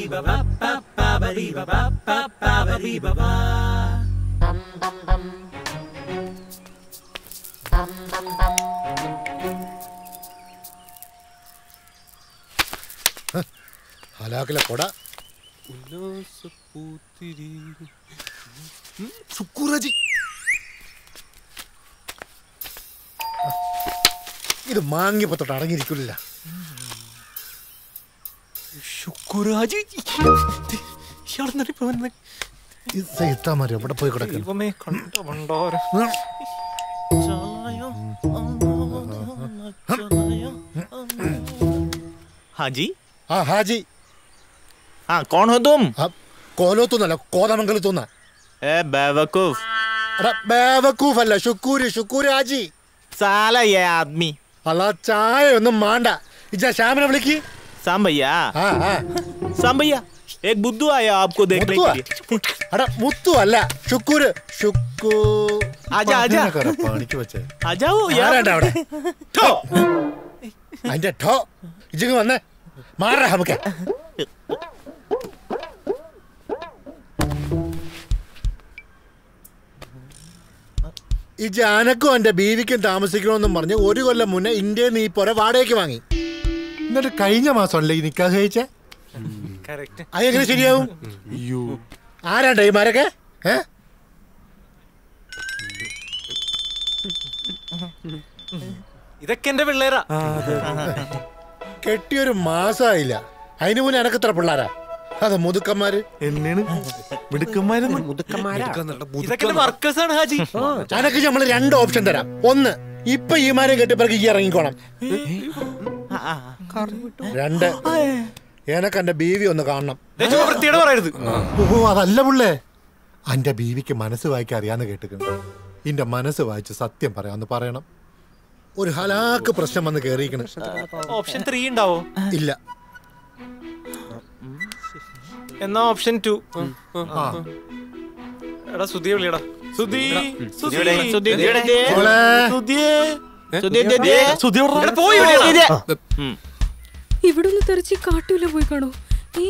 ഹലാക്കിലെ കൊട സുക്കൂറജി ഇത് മാങ്ങിയപ്പോ തൊട്ട് അടങ്ങിയിരിക്കില്ല ശുക്രാജി ഇയാളെന്നറിയിപ്പോ വന്നെ ഇത് എത്താൻ മതി എവിടെ പോയി കിടക്കണം ദൈവമേ കണ്ട പണ്ടോരം ഹാജി ആ ഹാജി हाँ कौन हो तुम കോലോത്തുന്നല്ല കോതമംഗലത്തുന്ന ए बेवकूफ ബേവക്കൂഫ് അല്ല ഷുക്കൂര് ഷുക്കൂര് ഹാജി साला ये आदमी അല്ല ചായ ഒന്നും മാണ്ട ഇജ ശ്യാമിനെ വിളിക്ക് साम भैया हाँ हाँ साम भैया एक बुद्धू आया आपको देखने മുത്തുവാ? के लिए എടാ മുത്തു അല്ല ഷുക്കൂര് ഷുക്കൂ ആജാ, ആജാ. ഇതിനൊക്കെ എടാ പണിക്ക് വെച്ചേ आ जाओ यार ആരാണ്ടാ അവിടെ ഠോ. അതിന്റെ ഠോ ഇജിങ് വന്നേ മാറ നമുക്ക് ഈ ജാനക്കും എന്റെ ബീവിക്കും താമസിക്കണമെന്നും പറഞ്ഞ് ഒരു കൊല്ലം മുന്നേ ഇന്ത്യയിൽ നിന്ന് ഈ പുര വാടകയ്ക്ക് വാങ്ങി എന്നിട്ട് കഴിഞ്ഞ മാസമല്ലേ ഈ നിക്കാഹ് കഴിച്ചേ करेक्ट അതെങ്ങനെ ശരിയാവും ആരാണ്ട ഈ മാരൊക്കെ ഏ ഇതൊക്കെ എന്റെ പിള്ളേരാ കെട്ടിയൊരു മാസമായില്ല അതിനു മുന്നേ എനക്കെത്ര പിള്ളാരാ അത് മുതുക്കന്മാര് എന്നെയാണ് മിടുക്കന്മാരെന്ന് ഇതൊക്കെ എന്റെ വർക്കേഴ്സ് ആണ് ഹാജി അനക്ക് നമ്മൾ രണ്ട് ഓപ്ഷൻ തരാം ഒന്ന് ഇപ്പൊ ഈ മാരെ കെട്ടിപ്പിറക്കി ഈ ഇറങ്ങിക്കോണം രണ്ട് എനക്ക് എന്റെ ബീവി ഒന്ന് കാണണം വൃത്തിയുടെ പറയരുത് ഓ അതല്ല പുള്ളേ എന്റെ ബീവിക്ക് മനസ്സ് വായിക്കാൻ അറിയാന്ന് കേട്ടിട്ടുണ്ട് എന്റെ മനസ്സ് വായിച്ച് സത്യം പറയാന്ന് പറയണം ഒരു ഹലാക്ക് പ്രശ്നം വന്ന് കേറിയിരിക്കണ് ഓപ്ഷൻ ത്രീ ഉണ്ടാവോ ഇല്ല എന്നാ ഓപ്ഷൻ ടു ആ. എടാ സുധിയെ വിളിയടാ സുധി സുധിയുടെ, സുധിയുടെ. മോളെ. ഇവിടെ ഒന്ന് തെറിച്ച് കാട്ടൂല പോയി കാണൂ ഏ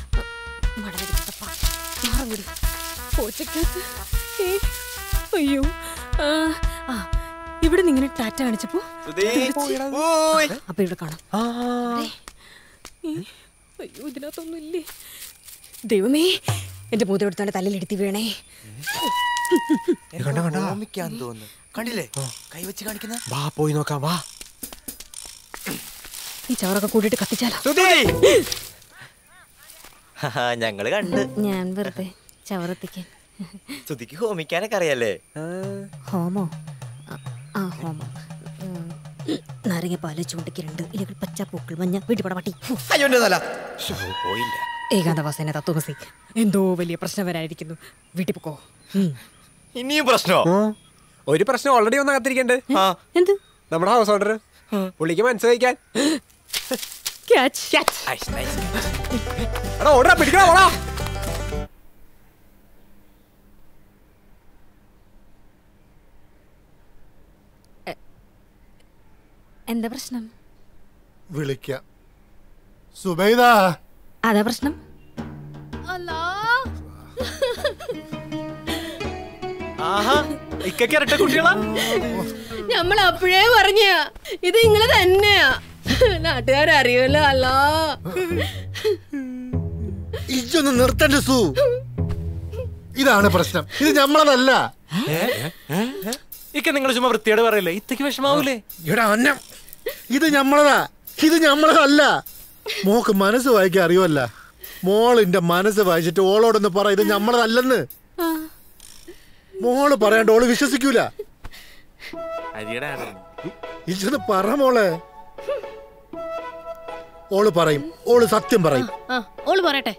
പോച്ചക്കകത്ത് ഏ അയ്യോ ആ, ആ ഇവിടെ നിന്ന് ഇങ്ങനെ ടാറ്റ കാണിച്ചപ്പോ തെറിച്ച്. അപ്പൊ ഇവിടെ കാണാം ഏ, അയ്യോ ഇതിനകത്തൊന്നും ഇല്ലേ ദൈവമേ എന്റെ മൂത എടുത്തോണ്ട് തലയിലെടുത്തി വീണേ ഓമിക്കാന്ന് തോന്നുന്നു കണ്ടില്ലേ കൈവച്ച് കാണിക്കുന്ന വാ പോയി നോക്കാം വാ ഈ ചവറൊക്കെ കൂട്ടിയിട്ട് കത്തിച്ചാലോ ഞങ്ങള് കണ്ട് ഞാൻ വെറുതെ ചവറത്തിക്കാൻ സുധിക്ക് ഹോമിക്കാനൊക്കെ അറിയാലേ ഹോമോ ആ- ആ ഹോമോ ഉം. നാരങ്ങ പാല് ചൂണ്ടയ്ക്ക് രണ്ട് ഇലകൾ പച്ച പൂക്കൾ മഞ്ഞ വീട്ടിപ്പട പട്ടി ഫു. അയ്യോ എന്റെ തല പോയില്ല ഏകാന്തവാസന തത്വമസി എന്തോ വലിയ പ്രശ്നം വരാനിരിക്കുന്നു വീട്ടിൽ പൊക്കോ ഉം. ഇനിയും പ്രശ്നമോ ഒരു പ്രശ്നം ഓൾറെഡി ഒന്ന് കത്തിരിക്കണ്ട് എന്ത് നമ്മുടെ ഹൗസ് ഓർഡർ പുള്ളിക്ക് മനസ്സിലാക്കാൻ ക്യാച്ച് എടാ ഓടാ പിടിക്കണ ഓടാ എന്താ പ്രശ്നം വിളിക്കാം സുബൈദ അതാ പ്രശ്നം ആഹാ ഇക്കൊക്കെ ഇരട്ട കുട്ടികളാ നമ്മൾ അപ്പോഴേ പറഞ്ഞ ഇത് നിങ്ങള് തന്നെയാ നാട്ടുകാരറിയുമല്ലോ അല്ലോ ഇജൊന്ന് നിർത്തണ്ട സു ഇതാണ് പ്രശ്നം ഇത് നമ്മളതല്ല ഇക്ക നിങ്ങൾ ചുമ്മാ വൃത്തിയോട് പറയല്ലേ ഇത്തക്ക് വിഷമാവൂലേ എടാ അന്നം ഇത് ഞമ്മളതാ ഇത് ഞമ്മളതല്ല മോക്ക് മനസ്സ് വായിക്കാൻ അറിയുമല്ല മോളിന്റെ മനസ്സ് വായിച്ചിട്ട് ഓളോടൊന്ന് പറ ഇത് ഞമ്മളതല്ലെന്ന് മോള് പറയാണ്ട് ഓള് വിശ്വസിക്കൂല അരിയുടെ ഇതൊന്ന് പറ മോളെ ഓള് പറയും ഓള് സത്യം പറയും ആ ഓള് പറയട്ടെ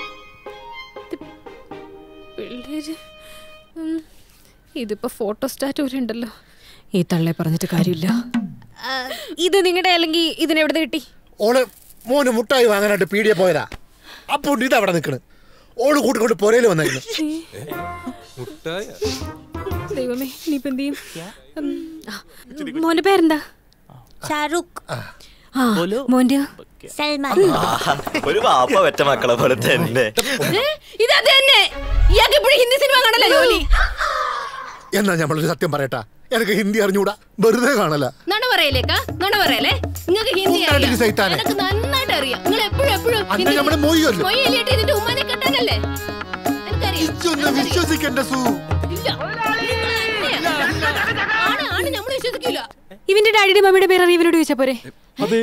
പിള്ളേര് ഉം. ഇതിപ്പോ ഫോട്ടോ സ്റ്റാറ്റ് വരെ ഉണ്ടല്ലോ ഈ തള്ളെ പറഞ്ഞിട്ട് കാര്യമില്ല ആ, ഇത് നിങ്ങളുടെ അല്ലെങ്കിൽ ഇതിനെവിടെ കിട്ടി ഓള് മോന് മുട്ടായി വാങ്ങാനായിട്ട് പീടിയെ പോയതാ അപ്പൊ ഇത് അവിടെ നിൽക്കണ് ഓള് കൂട്ടിക്കൊണ്ട് പൊരയിൽ വന്നായിരുന്നു ദൈവമേ ഇനിയിപ്പോ എന്ത് ചെയ്യും ഉം, ആ, മോന്റെ പേരെന്താ ഷാരൂഖ് ആ മോന്റെ സൽമാൻ ആഹാ, ഒരു വാപ്പ വെച്ച മക്കളെ പോലെ തന്നെ ഏ, ഇതത് തന്നെ ഇയാൾക്ക് ഇപ്പോഴും ഹിന്ദി സിനിമ കാണല്ലോ ജോലി എന്നാ നമ്മളൊരു സത്യം പറയട്ടാ എനിക്ക് ഹിന്ദി അറിഞ്ഞൂടാ വെറുതെ കാണല നുണ പറയലേക്കാ നുണ പറയലേ നിങ്ങൾക്ക് ഹിന്ദി ഉണ്ടടി അറിയാം സൈത്താനെ. എനിക്ക് നന്നായിട്ട് അറിയാം നിങ്ങൾ എപ്പോഴും എപ്പോഴും അന്ന് നമ്മുടെ മൊയ്യല്ലോ. മൊയ്യല്ലിട്ട് ഇതിന്റെ ഉമ്മാനെ കെട്ടാനല്ലേ എനിക്കറിയാം ഇതൊന്ന് വിശ്വസിക്കണ്ട സൂ ഇല്ല നിങ്ങൾ തന്നെയാ. ആണ് ആണ് നമ്മൾ വിശ്വസിക്കില്ല ഇവന്റെ ഡാഡിയുടെ മമ്മിയുടെ പേര് അറിയവനോട് ചോദിച്ചാ പോരെ അതെ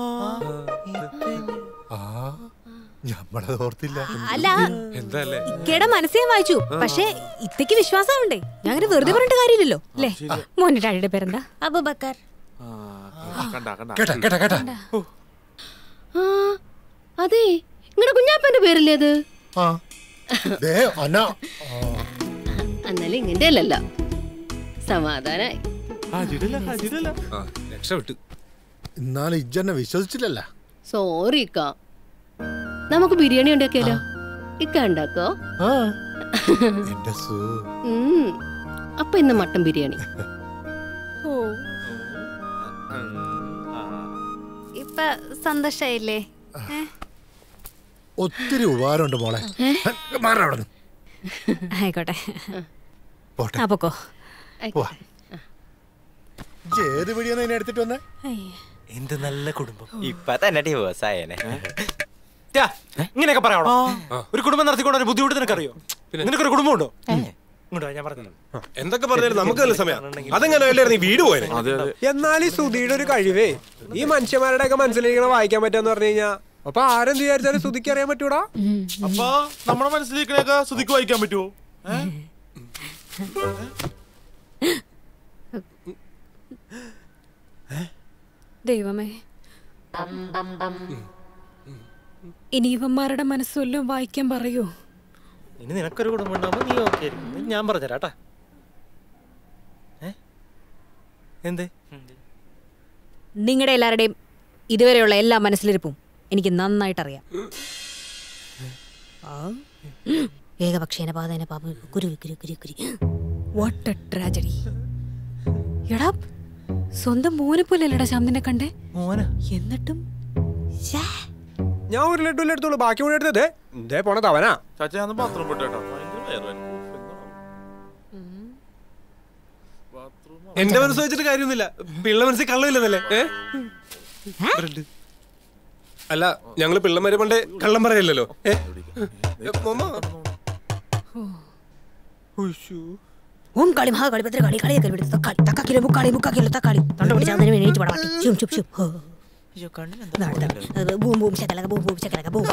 ആ നമ്മളത് ഓർത്തില്ല അല്ല എന്തല്ലേ ഇക്കയുടെ മനസ്സേ വായിച്ചു പക്ഷേ ഇത്തക്ക് വിശ്വാസമുണ്ടേ ഞാൻ അങ്ങനെ വെറുതെ പറഞ്ഞിട്ട് കാര്യമില്ലല്ലോ അല്ലേ മോന്റെ ഡാഡിയുടെ പേരെന്താ അബുബക്കർ കണ്ട കണ്ട കേട്ടാ കേട്ടാ കേട്ടാ ആ അതെ നിങ്ങളുടെ കുഞ്ഞാപ്പന്റെ പേരല്ലേ അത് ആ ദേ അന എന്നാലും ഇങ്ങന്റെ അല്ലല്ല സമാധാനായി ഹാജിരല്ല ഹാജിരല്ല ആ രക്ഷപ്പെട്ടു എന്നാലും ഇജ്ജെന്നെ വിശ്വസിച്ചില്ലല്ല സോറി ഇക്ക നമുക്ക് ബിരിയാണി ഉണ്ടാക്കിയാലോ ഇക്ക ഉണ്ടാക്കോ ആ എന്റെ സൂ ഉം. അപ്പൊ ഇന്ന് മട്ടൻ ബിരിയാണി ഓ ഇപ്പൊ സന്തോഷായില്ലേ ഒത്തിരി ഉപകാരമുണ്ട് മോളെ മാറ അവിടെ നിന്ന് ആയിക്കോട്ടെ പോട്ടെ ആ പൊക്കോ പോവാ ഇജ്ജ് ഏത് പിടിയെന്ന് അതിനെ എടുത്തിട്ട് വന്നേ എന്ത് നല്ല കുടുംബം ഇപ്പൊ തന്നെ ഡിവോഴ്സ് ആയേനെ ടാ, ഇങ്ങനെയൊക്കെ പറയാണോ ഒരു കുടുംബം നടത്തിക്കൊണ്ട് ഒരു ബുദ്ധിമുട്ട് നിനക്കറിയോ നിനക്കൊരു കുടുംബം ഉണ്ടോ ഇങ്ങോട്ടോ ഞാൻ പറഞ്ഞു എന്തൊക്കെ പറഞ്ഞാലും നമുക്ക് നല്ല സമയം അതെങ്ങനെ അല്ലായിരുന്നു ഈ വീട് പോയത് അതെ അതെ എന്നാൽ ഈ സുധിയുടെ ഒരു കഴിവേ ഈ മനുഷ്യന്മാരുടെ ഒക്കെ മനസ്സിലിരിക്കണ വായിക്കാൻ പറ്റാന്ന് പറഞ്ഞു കഴിഞ്ഞാ അപ്പൊ ആരെന്ത് വിചാരിച്ചാലും സുധിക്ക് അറിയാൻ പറ്റൂടാ അപ്പൊ നമ്മുടെ മനസ്സിലേക്കൊക്കെ ശ്രുതിക്ക് വായിക്കാൻ പറ്റുമോ ദൈവമേ ഇനി ഇവന്മാരുടെ മനസ്സൊല്ലും വായിക്കാൻ പറയൂ ഇനി നിനക്കൊരു കുടുംബം ഉണ്ടാവുമ്പോ നീ ഓക്കെ ആയിരിക്കും ഞാൻ പറഞ്ഞുതരാട്ടാ ഏ? എന്തേ നിങ്ങളുടെ എല്ലാവരുടെയും ഇതുവരെയുള്ള എല്ലാ മനസ്സിലിരിപ്പും എനിക്ക് നന്നായിട്ട് അറിയാം ഏകപക്ഷേന പാതേന പാപ കുരു കുരു കുരു കുരു വാട്ട് എ ട്രാജഡി എടാ സ്വന്തം മോനെ പോലെ അല്ലടാ ശ്യാം നിന്നെ കണ്ടേ മോന എന്നിട്ടും ശ്ശേ. ഞാൻ ഒരു ലഡു എടുത്തോളൂ ബാക്കി മുഴുവൻ എടുത്തത് ഇതേ പോണത് അവനാ ചാച്ച ഞാൻ ബാത്റൂം പോയിട്ടോ ഭയങ്കര വയറുവേദന. എന്റെ മനസ്സ് വെച്ചിട്ട് കാര്യമൊന്നുമില്ല പിള്ള മനസ്സിൽ കള്ളമില്ലെന്നല്ലേ ഏ? ബ്രെഡ്. അല്ല ഞങ്ങള് പിള്ളമാരെ പണ്ടേ കള്ളം പറയില്ലല്ലോ ഏ? ഏ, മമ്മ. ഉയ്യോ. ഓം കാളി മഹാകാളി ഭദ്രകാളി കളിയെ കളി തക്കാളി തക്കാക്കിലോ മുക്കാളി മുക്കാക്കിലോ തക്കാളി തൊണ്ട പിടിച്ച് അതിന് വേണ്ടി പടവാട്ടി ചും ചും ചും ഹോ. ഇതാണ്, ഇതാണ്. അത് ബൂം ബൂം ശകലക ബൂം ബൂം ശകലക ബൂം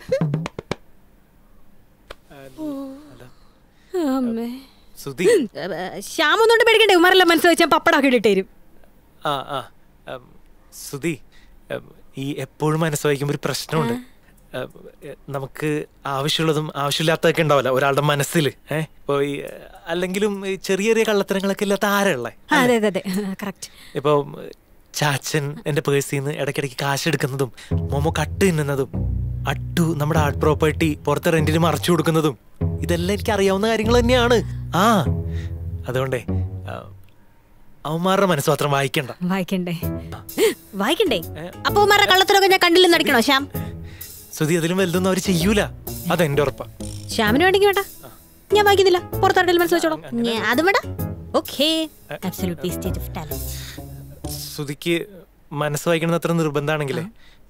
അമ്മേ ശ്രുതി ശ്യാമൊന്നുകൊണ്ട് പേടിക്കണ്ടേ ഉമാരെല്ലാം മനസ്സ് വെച്ചാൽ പപ്പടാക്കി ഇട്ട് തരും ആ ആ ഉം, ശ്രുതി ഉം, ഈ എപ്പോഴും മനസ്സ് വായിക്കുമ്പോൾ ഒരു പ്രശ്നമുണ്ട് ഉം, എ, നമുക്ക് ആവശ്യമുള്ളതും ആവശ്യമില്ലാത്തതൊക്കെ ഉണ്ടാവില്ല ഒരാളുടെ മനസ്സിൽ ഏഹ് ഇപ്പോൾ ഈ ഏ, അല്ലെങ്കിലും ഈ ചെറിയ ചെറിയ കള്ളത്തരങ്ങളൊക്കെ ഇല്ലാത്ത ആരുള്ളേ ആ, അതെ അതെ അതെ കറക്റ്റ് ഇപ്പോൾ ചാച്ചൻ എൻ്റെ പേഴ്സിൽ നിന്ന് ഇടയ്ക്കിടയ്ക്ക് കാശ് എടുക്കുന്നതും മോമോ കട്ട് തിന്നുന്നതും അട്ടു നമ്മുടെ ആർട്ട് പ്രോപ്പർട്ടി പുറത്തെ റെന്റിന് മറച്ചു കൊടുക്കുന്നതും ഇതെല്ലാം എനിക്ക് അറിയാവുന്ന കാര്യങ്ങൾ തന്നെയാണ് ആ അതുകൊണ്ടേ ആ, അവന്മാരുടെ മനസ്സ് മാത്രം വായിക്കണ്ട വായിക്കണ്ടേ വായിക്കണ്ടേ അപ്പൊ ഉമാരുടെ കള്ളത്തിലൊക്കെ ഞാൻ കണ്ടില്ലെന്ന് അടിക്കണോ ശ്യാം ശ്രുതി അതിലും വലുതൊന്നും അവർ ചെയ്യൂല അതെന്റെ ഉറപ്പാ ശ്യാമിന് വേണ്ടെങ്കിൽ വേണ്ട ഞാൻ വായിക്കുന്നില്ല പുറത്താരുടെ മനസ്സ് വെച്ചോളാം ഞാൻ- അതും വേണ്ട okay absolute wastage of talent ശ്രുതിക്ക് മനസ്സ് വായിക്കണമെന്ന് അത്ര നിർബന്ധമാണെങ്കിലേ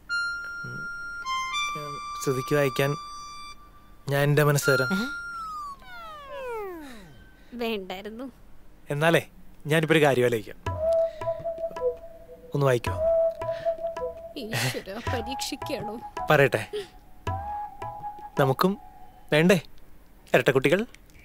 ശ്രുതിക്ക് വായിക്കാൻ ഞാൻ എൻ്റെ മനസ്സ് തരാം വേണ്ടായിരുന്നു എന്നാലേ ഞാനിപ്പോ ഒരു കാര്യം ആലോചിക്കാം ഒന്ന് വായിക്കോ ഈശ്വര പരീക്ഷിക്കണോ പറയട്ടെ നമുക്കും വേണ്ടേ ഇരട്ടക്കുട്ടികൾ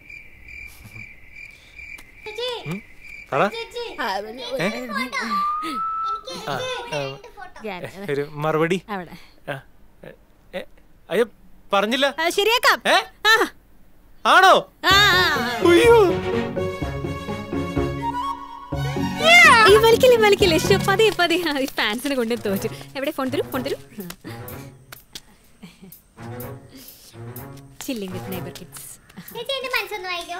ഉം, പറ ഏ? ആ, ആ, ഒരു മറുപടി അവിടെ ആ, ഏ, ഏ, അയ്യോ പറഞ്ഞില്ല ആ, ശരിയാക്കാം ഏ ആ, ആണോ ആ, ആ. ഉയ്യോ ഈ വലിക്കില്ലേ വലിക്കില്ലേ ശ്ശോ, പതിയെ പതിയെ ആ, ഈ ഫാൻസിനെ കൊണ്ട് തോറ്റു എവിടെ ഫോൺ തരും ഫോൺ തരും ചില്ലിംഗ് വിത്ത് നൈബർ കിഡ്സ് മനസ്സൊന്ന് വായിക്കോ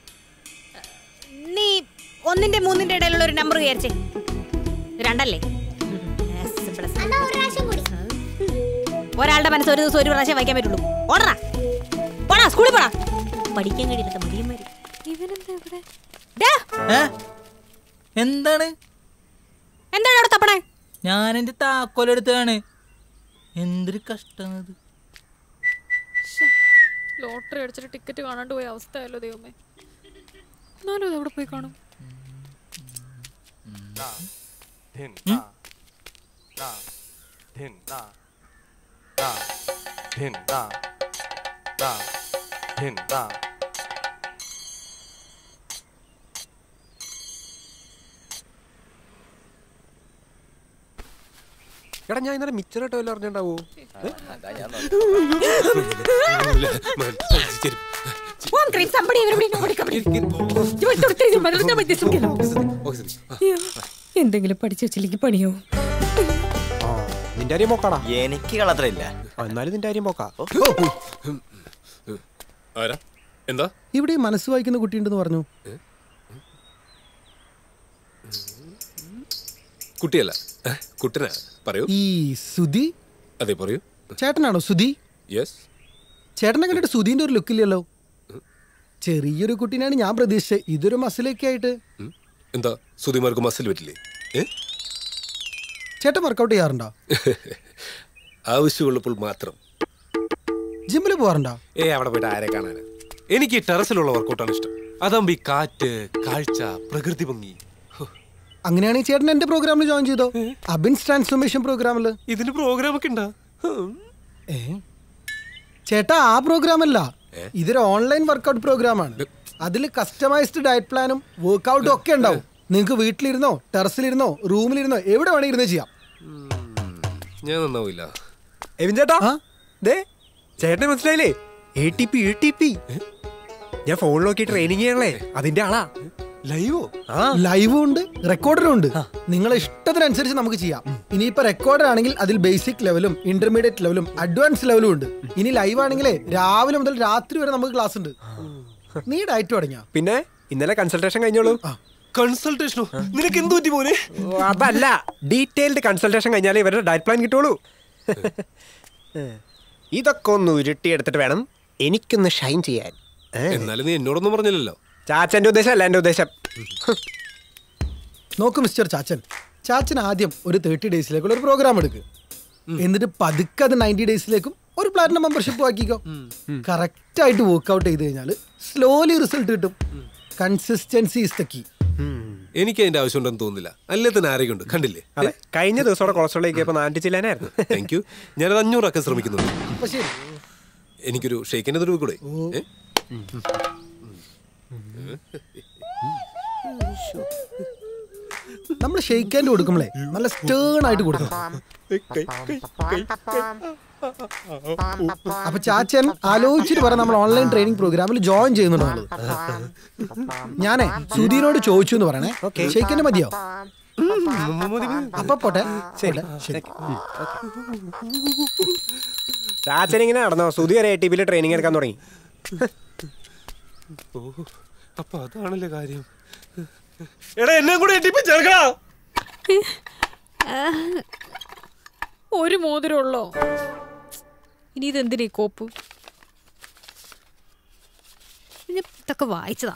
നീ ഒന്നിന്റെ മൂന്നിന്റെ ഇടയിലുള്ള ഒരു നമ്പർ വിചാരിച്ചേ രണ്ടല്ലേ Yes, plus. എന്നാ ഒരു പ്രാവശ്യം കൂടി ഒരാളുടെ മനസ്സ് ഒരു ദിവസം ഒരു പ്രാവശ്യം വായിക്കാൻ പറ്റുള്ളൂ ഓടറാ പോടാ സ്കൂളിൽ പോടാ പഠിക്കാൻ കഴിയില്ല മടിയന്മാര് ഇവനെന്താ ഇവിടെ ഡാ, എന്താണ് എന്താണ് അവിടെ തപ്പണേ ഞാൻ എന്റെ താക്കോലെടുത്താണ് എന്തൊരു കഷ്ടമാണത് ലോട്ടറി അടിച്ചിട്ട് ടിക്കറ്റ് കാണാണ്ട് പോയ അവസ്ഥയല്ലോ ദൈവമേ എന്നാലും അത് എവിടെ പോയി കാണും എടാ ഞാൻ ഇന്നലെ മിച്ചർ കേട്ടോ വല്ല അറിഞ്ഞിട്ടുണ്ടാവോ One cream, somebody, everybody, nobody, come in. You will do three, you must do this, okay, no? അയ്യോ, എന്തെങ്കിലും പഠിച്ചു വെച്ചില്ലെങ്കിൽ പണിയോ നിന്റെ കാര്യം പോക്കാടാ എനിക്ക് കളത്രയില്ല എന്നാലും നിന്റെ കാര്യം പോക്കാ ആരാ എന്താ ഇവിടെ ഈ മനസ്സ് വായിക്കുന്ന കുട്ടിയുണ്ടെന്ന് പറഞ്ഞു കുട്ടിയല്ല ഏ, കുട്ടനാ പറയൂ ഈ സുധി അതെ പറയൂ ചേട്ടനാണോ സുധി യെസ് ചേട്ടനെ കണ്ടിട്ട് സുധീന്റെ ഒരു ലുക്കില്ലല്ലോ ചെറിയൊരു കുട്ടീനാണ് ഞാൻ പ്രതീക്ഷിച്ചത് ഇതൊരു മസിലൊക്കെ ആയിട്ട് എന്താ സുതിമാർക്ക് മസിൽ പറ്റില്ലേ ഏ ചേട്ടൻ വർക്കൗട്ട് ചെയ്യാറുണ്ടോ ആവശ്യമുള്ളപ്പോൾ മാത്രം ജിമ്മിൽ പോകാറുണ്ടോ ഏ അവിടെ പോയിട്ട് ആരെ കാണാനാ എനിക്ക് ടെറസിലുള്ള വർക്കൗട്ടാണ് ഇഷ്ടം അതാകുമ്പോ ഈ കാറ്റ് കാഴ്ച പ്രകൃതി ഭംഗി ഹോ, അങ്ങനെയാണെങ്കിൽ ചേട്ടൻ എന്റെ പ്രോഗ്രാമിൽ ജോയിൻ ചെയ്തോ അബിൻസ് ട്രാൻസ്ഫോർമേഷൻ പ്രോഗ്രാമിൽ ഇതിന് പ്രോഗ്രാം ഒക്കെ ഉണ്ടാ ഏ ചേട്ടാ ആ പ്രോഗ്രാം അല്ല ഇതൊരു ഓൺലൈൻ വർക്കൗട്ട് പ്രോഗ്രാം ആണ് അതിൽ കസ്റ്റമൈസ്ഡ് ഡയറ്റ് പ്ലാനും വർക്കൗട്ടും ഒക്കെ ഉണ്ടാവും നിങ്ങൾക്ക് വീട്ടിലിരുന്നോ ടെറസിലിരുന്നോ റൂമിലിരുന്നോ എവിടെ വേണേ ഇരുന്ന് ചെയ്യാം ഞാൻ നന്നാവില്ല എവിൻ ചേട്ടാ ആ? ദേ ചേട്ടനെ മനസ്സിലായില്ലേ A T P A T P ഞാൻ ഫോണിൽ നോക്കി ട്രെയിനിങ് ചെയ്യണല്ലേ അതിന്റെ ആളാ ലൈവോ ആ ലൈവും ഉണ്ട് റെക്കോർഡറും ഉണ്ട് നിങ്ങളെ ഇഷ്ടത്തിനനുസരിച്ച് നമുക്ക് ചെയ്യാം ഇനിയിപ്പോ റെക്കോർഡർ ആണെങ്കിൽ അതിൽ ബേസിക് ലെവലും ഇന്റർമീഡിയറ്റ് ലെവലും അഡ്വാൻസ് ലെവലും ഉണ്ട് ഇനി ലൈവ് ആണെങ്കിലേ രാവിലെ മുതൽ രാത്രി വരെ നമുക്ക് ക്ലാസ് ഉണ്ട് നീ ഡയറ്റ് തുടങ്ങിയ പിന്നെ ഇന്നലെ കൺസൾട്ടേഷൻ കഴിഞ്ഞോളൂ കൺസൾട്ടേഷനോ നിനക്ക് എന്ത് പറ്റി മോനെ ഓ, അതല്ല ഡീറ്റെയിൽഡ് കൺസൾട്ടേഷൻ കഴിഞ്ഞാലേ ഇവരുടെ ഡയറ്റ് പ്ലാൻ കിട്ടുള്ളൂ ഇതൊക്കെ ഒന്ന് ഉരുട്ടിയെടുത്തിട്ട് വേണം എനിക്കൊന്ന് ഷൈൻ ചെയ്യാൻ ഏ? എന്നാലും നീ എന്നോടൊന്നും പറഞ്ഞില്ലല്ലോ ചാച്ചന്റെ ഉദ്ദേശം അല്ല എന്റെ ഉദ്ദേശം നോക്ക് മിസ്റ്റർ ചാച്ചൻ ചാച്ചൻ ആദ്യം ഒരു തേർട്ടി ഡേയ്സിലേക്കുള്ള ഒരു പ്രോഗ്രാം എടുക്ക് എന്നിട്ട് പതുക്കെ അത് നയൻറ്റി ഡേയ്സിലേക്കും ഒരു പ്ലാറ്റിനം മെമ്പർഷിപ്പ് ആക്കിക്കോ കറക്റ്റ് ആയിട്ട് വർക്ക്ഔട്ട് ചെയ്ത് കഴിഞ്ഞാൽ സ്ലോലി റിസൾട്ട് കിട്ടും കൺസിസ്റ്റൻസി ഇസ് ദ കീ എനിക്ക് അതിന്റെ ആവശ്യമുണ്ടെന്ന് തോന്നുന്നില്ല അല്ലേ തന്നെ ആരോഗ്യമുണ്ട് കണ്ടില്ലേ അതെ കഴിഞ്ഞ ദിവസം കൊളസ്ട്രോൾ ഇപ്പൊ നാട്ടി ചില്ലാനായിരുന്നു താങ്ക് യു ഞാനത് അഞ്ഞൂറാക്കാൻ ശ്രമിക്കുന്നുണ്ട് അപ്പൊ ശരി എനിക്കൊരു ഷെയ്ക്കിന്റെ തുറവ് കൂടെ ഏ? നമ്മൾ ഷെയ്ക്ക് ഹാൻഡ് കൊടുക്കുമ്പോഴേ നല്ല സ്റ്റേൺ ആയിട്ട് കൊടുക്കണം അപ്പൊ ചാച്ചൻ ആലോചിച്ചിട്ട് പറ നമ്മൾ ഓൺലൈൻ ട്രെയിനിങ് പ്രോഗ്രാമിൽ ജോയിൻ ചെയ്യുന്നുണ്ടോ ഞാനേ സുധീനോട് ചോദിച്ചു എന്ന് പറയണേ ഷെയ്ക്ക് ഹാൻഡ് മതിയോ അപ്പൊ പോട്ടെ ശരി ശരി ചാച്ചൻ ഇങ്ങനെ നടന്നോ സുധി വരെ എ ടി പിയിൽ ട്രെയിനിങ് എടുക്കാൻ തുടങ്ങി ഓ അപ്പൊ അതാണല്ലേ കാര്യം എടാ എന്നെ കൂടെ എട്ടിപ്പോ ചേർക്കടാ ഒരു മോതിരമുള്ളോ ഇനി ഇതെന്തിനാ ഈ കോപ്പ് ഇത് ഇതൊക്കെ വായിച്ചതാ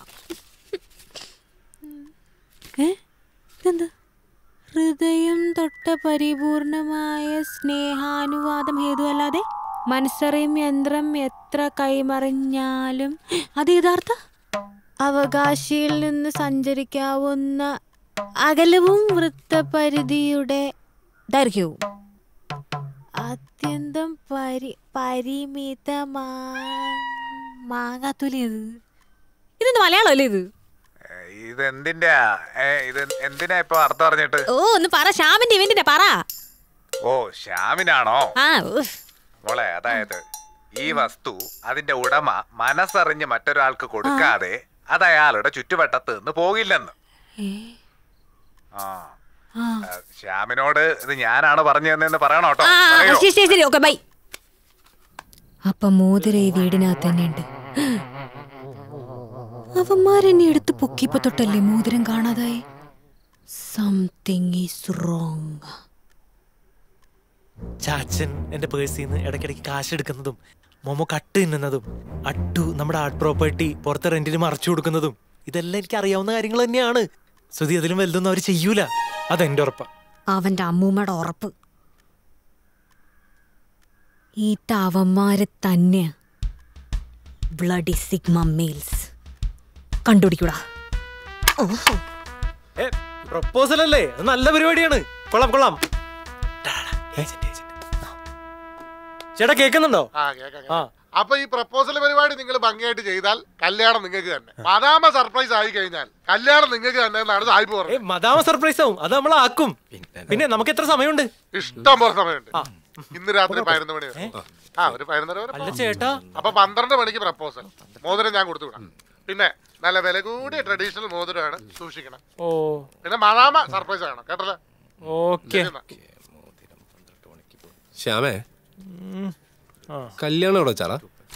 ഏ ഇതെന്താ ഹൃദയം തൊട്ട പരിപൂർണമായ സ്നേഹാനുവാദം ഹേതുവല്ലാതെ മനസ്സറിയും യന്ത്രം എത്ര കൈമറിഞ്ഞാലും അത് യഥാർത്ഥ അവകാശിയിൽ നിന്ന് സഞ്ചരിക്കാവുന്ന അകലവും വൃത്തപരിധിയുടെ ദൈർഘ്യവും അത്യന്തം പരി പരിമിതമാ മാങ്ങാത്തുലി ഇത് ഇതെന്ത് മലയാളം അല്ലേ ഇത് ഇതെന്തിന്റെ ഇത് എന്തിനാ ഇപ്പൊ അർത്ഥം അറിഞ്ഞിട്ട് ഓ ഒന്ന് പറ ശ്യാമിന്റെ ഇവന്റിന്റെ പറ ഓ ശ്യാമിനാണോ ആ ഉഫ്. മോളെ അതായത് ഈ വസ്തു അതിന്റെ ഉടമ മനസ്സറിഞ്ഞ് മറ്റൊരാൾക്ക് കൊടുക്കാതെ അത് അയാളുടെ ചുറ്റുവട്ടത്ത് നിന്ന് പോകില്ലെന്ന് ഏ, ആ ആ. ആ, ശ്യാമിനോട് ഇത് ഞാനാണ് പറഞ്ഞു തന്നെന്ന് പറയണോ കേട്ടോ ആ, ആ, പറയോ? ശരി ശരി ശരി ഓക്കെ ബൈ അപ്പൊ മോതിര ഈ വീടിനകത്ത് തന്നെ ഉണ്ട് അവന്മാരെന്നെ എടുത്ത് പൊക്കിയപ്പോ തൊട്ടല്ലേ മോതിരം കാണാതായി സംതിങ് ഈസ് റോങ് ചാച്ചൻ എന്റെ പേഴ്സിൽ നിന്ന് ഇടയ്ക്കിടയ്ക്ക് കാശ് എടുക്കുന്നതും മോമോ കട്ട് തിന്നുന്നതും അട്ടു നമ്മുടെ ആർട്ട് പ്രോപ്പർട്ടി പുറത്തെ റെന്റിന് മറച്ചു കൊടുക്കുന്നതും ഇതെല്ലാം എനിക്ക് അറിയാവുന്ന കാര്യങ്ങൾ തന്നെയാണ് സുധി അതിലും വലുതൊന്നും അവർ ചെയ്യൂല അതെന്റെ ഉറപ്പാ അവന്റെ അമ്മൂമ്മയുടെ ഉറപ്പ് ഈ താവന്മാര് തന്നെ ബ്ലഡി സിഗ്മ മെയിൽസ് കണ്ടുപിടിക്കൂടാ ഓഹോ ഏ പ്രപ്പോസൽ അല്ലേ അത് നല്ല പരിപാടിയാണ് കൊള്ളാം കൊള്ളാം ചേട്ടാ കേൾക്കുന്നുണ്ടോ ആ കേക്കാം കേക്കാം. അപ്പൊ ഈ പ്രപ്പോസൽ പരിപാടി നിങ്ങൾ ഭംഗിയായിട്ട് ചെയ്താൽ കല്യാണം നിങ്ങൾക്ക് തന്നെ മദാമ സർപ്രൈസ് ആയി കഴിഞ്ഞാൽ കല്യാണം നിങ്ങൾക്ക് തന്നെ എന്നാണ് സാഹിബ് പറഞ്ഞത് മദാമ സർപ്രൈസ് ആവും അത് നമ്മൾ ആക്കും പിന്നെ നമുക്ക് എത്ര സമയമുണ്ട് ഇഷ്ടം പോലെ സമയമുണ്ട് ഇന്ന് രാത്രി പതിനൊന്ന് മണി വരെ ആ ഒരു പതിനൊന്നര വരെ അല്ല പോവാം. ചേട്ടാ അപ്പൊ പന്ത്രണ്ട് മണിക്ക് പ്രപ്പോസൽ മോതിരം ഞാൻ കൊടുത്തു വിടാം പിന്നെ നല്ല വില കൂടിയ ട്രഡീഷണൽ മോതിരമാണ് സൂക്ഷിക്കണം ഓ പിന്നെ മദാമ സർപ്രൈസ് ആണ് കേട്ടല്ലോ ഓക്കെ ശരി എന്നാ. ശ്യാമേ കല്യാണം എവിടെ വെച്ചാടാ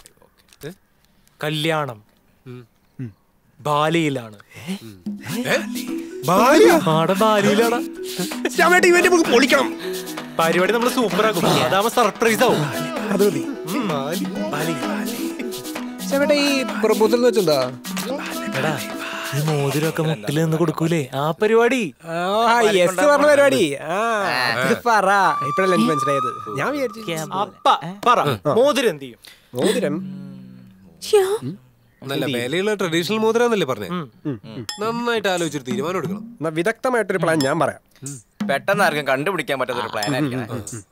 കല്യാണം ബാലിയിലാണ് ആടെ ബാലിയിലാണ് പൊളിക്കണം പരിപാടി നമ്മൾ സൂപ്പർ ആക്കും അതാവുമ്പോ സർപ്രൈസ് ആവും അത് മതി ബാലി ചേട്ടാ ഈ പ്രപ്പോസൽ എന്ന് വെച്ചെന്താ എടാ ഈ മോതിരമൊക്കെ മുട്ടിൽ നിന്ന് കൊടുക്കൂലേ ആ പരിപാടി യെസ് പറഞ്ഞ പരിപാടി ആ ഇത് പറ ഇപ്പഴല്ലേ എനിക്ക് മനസ്സിലായത് ഞാൻ വിചാരിച്ചു അപ്പ പറ മോതിരം എന്ത് ചെയ്യും മോതിരം നല്ല വിലയുള്ള ട്രഡീഷണൽ മോതിരാന്നല്ലേ പറഞ്ഞേ നന്നായിട്ട് ആലോചിച്ചിട്ട് തീരുമാനം എടുക്കണം എന്നാ വിദഗ്ധമായിട്ടൊരു പ്ലാൻ ഞാൻ പറയാം പെട്ടെന്ന് ആർക്കും കണ്ടുപിടിക്കാൻ പറ്റാത്ത ഒരു പ്ലാൻ ആയിരിക്കണം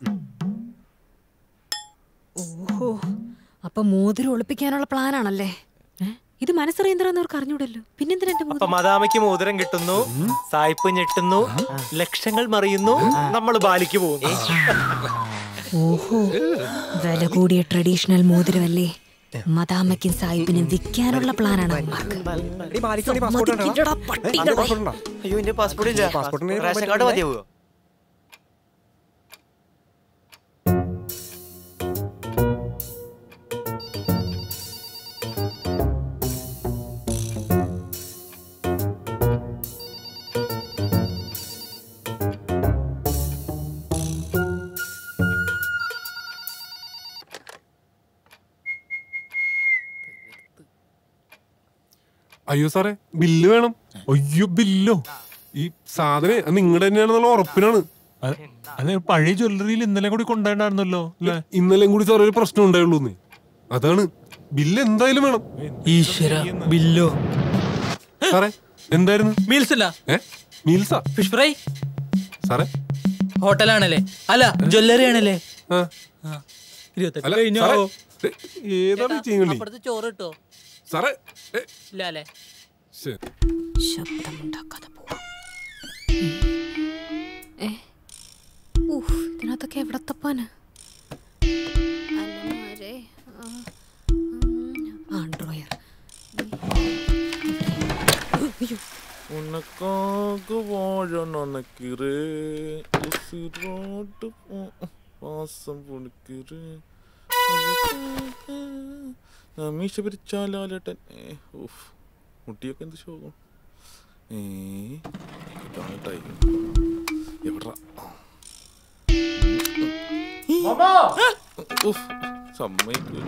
ഓഹോ അപ്പൊ മോതിരം ഒളിപ്പിക്കാനുള്ള പ്ലാനാണല്ലേ ഏ? ഇത് മനസ്സറിയന്തരാന്ന് അവർക്ക് അറിഞ്ഞൂടല്ലോ പിന്നെന്തിനാ എന്റെ അപ്പൊ മദാമയ്ക്ക് മോതിരം കിട്ടുന്നു സായിപ്പ് ഞെട്ടുന്നു ലക്ഷങ്ങൾ മറിയുന്നു നമ്മൾ ബാലിക്ക് പോകുന്നു ഓഹോ വില കൂടിയ ട്രഡീഷണൽ മോതിരമല്ലേ മദാമയ്ക്കും സാഹിബിനും വിൽക്കാനുള്ള പ്ലാനാണ് അവന്മാർക്ക് സമ്മതിക്കില്ലടാ പട്ടികളെ. അയ്യോ എന്റെ പാസ്പോർട്ട് ഇല്ല പാസ്പോർട്ടിന് റേഷൻ കാർഡ് മതിയാവോ അയ്യോ സാറേ ബില്ല് വേണം അയ്യോ ബില്ലോ ഈ സാധനം നിങ്ങളുടെ തന്നെയാണെന്നുള്ള ഉറപ്പിനാണ് അതെ പഴയ ജ്വല്ലറിയിൽ ഇന്നലെ കൂടി കൊണ്ടുപോയിണ്ടായിരുന്നല്ലോ അല്ലേ ഇന്നലെയും കൂടി സാറേ ഒരു പ്രശ്നം ഉണ്ടായുള്ളൂ അതാണ് ബില്ല് എന്തായാലും വേണം ഈശ്വര ബില്ലോ സാറേ എന്തായിരുന്നു മീൽസ് അല്ല ഏ മീൽസാ ഫിഷ് ഫ്രൈ സാറേ ഹോട്ടലാണല്ലേ അല്ല ജ്വല്ലറി ആണല്ലേ ആ. ആ. ഇരുപത്തെട്ട് അല്ല, കഴിഞ്ഞോ സാറേ, ഏ, ഏതാണ് ചെയ്യുന്നത് അപ്പുറത്ത് ചോറ് കിട്ടോ സാറേ ഏ, ഇല്ല അല്ലേ ശ്ശെ. ശബ്ദമുണ്ടാക്കാതെ പോവാം ഏ ഊഹ് ഇതിനകത്തൊക്കെ എവിടെ തപ്പാന് ആൻഡ്രോയർ അയ്യോ உனக்காக வாழ நினைக்கிறேன் உசிரோட்டு போ- பாசம் புடிக்கிறேன் ഞാൻ മീശ പിരിച്ചാലാലേട്ടൻ ഉഫ് മുട്ടിയൊക്കെ എന്ത് ശോകം ഏ ഇതാണ് ടൈം എവിടാ ഉഫ് സമ്മതിക്കില്ല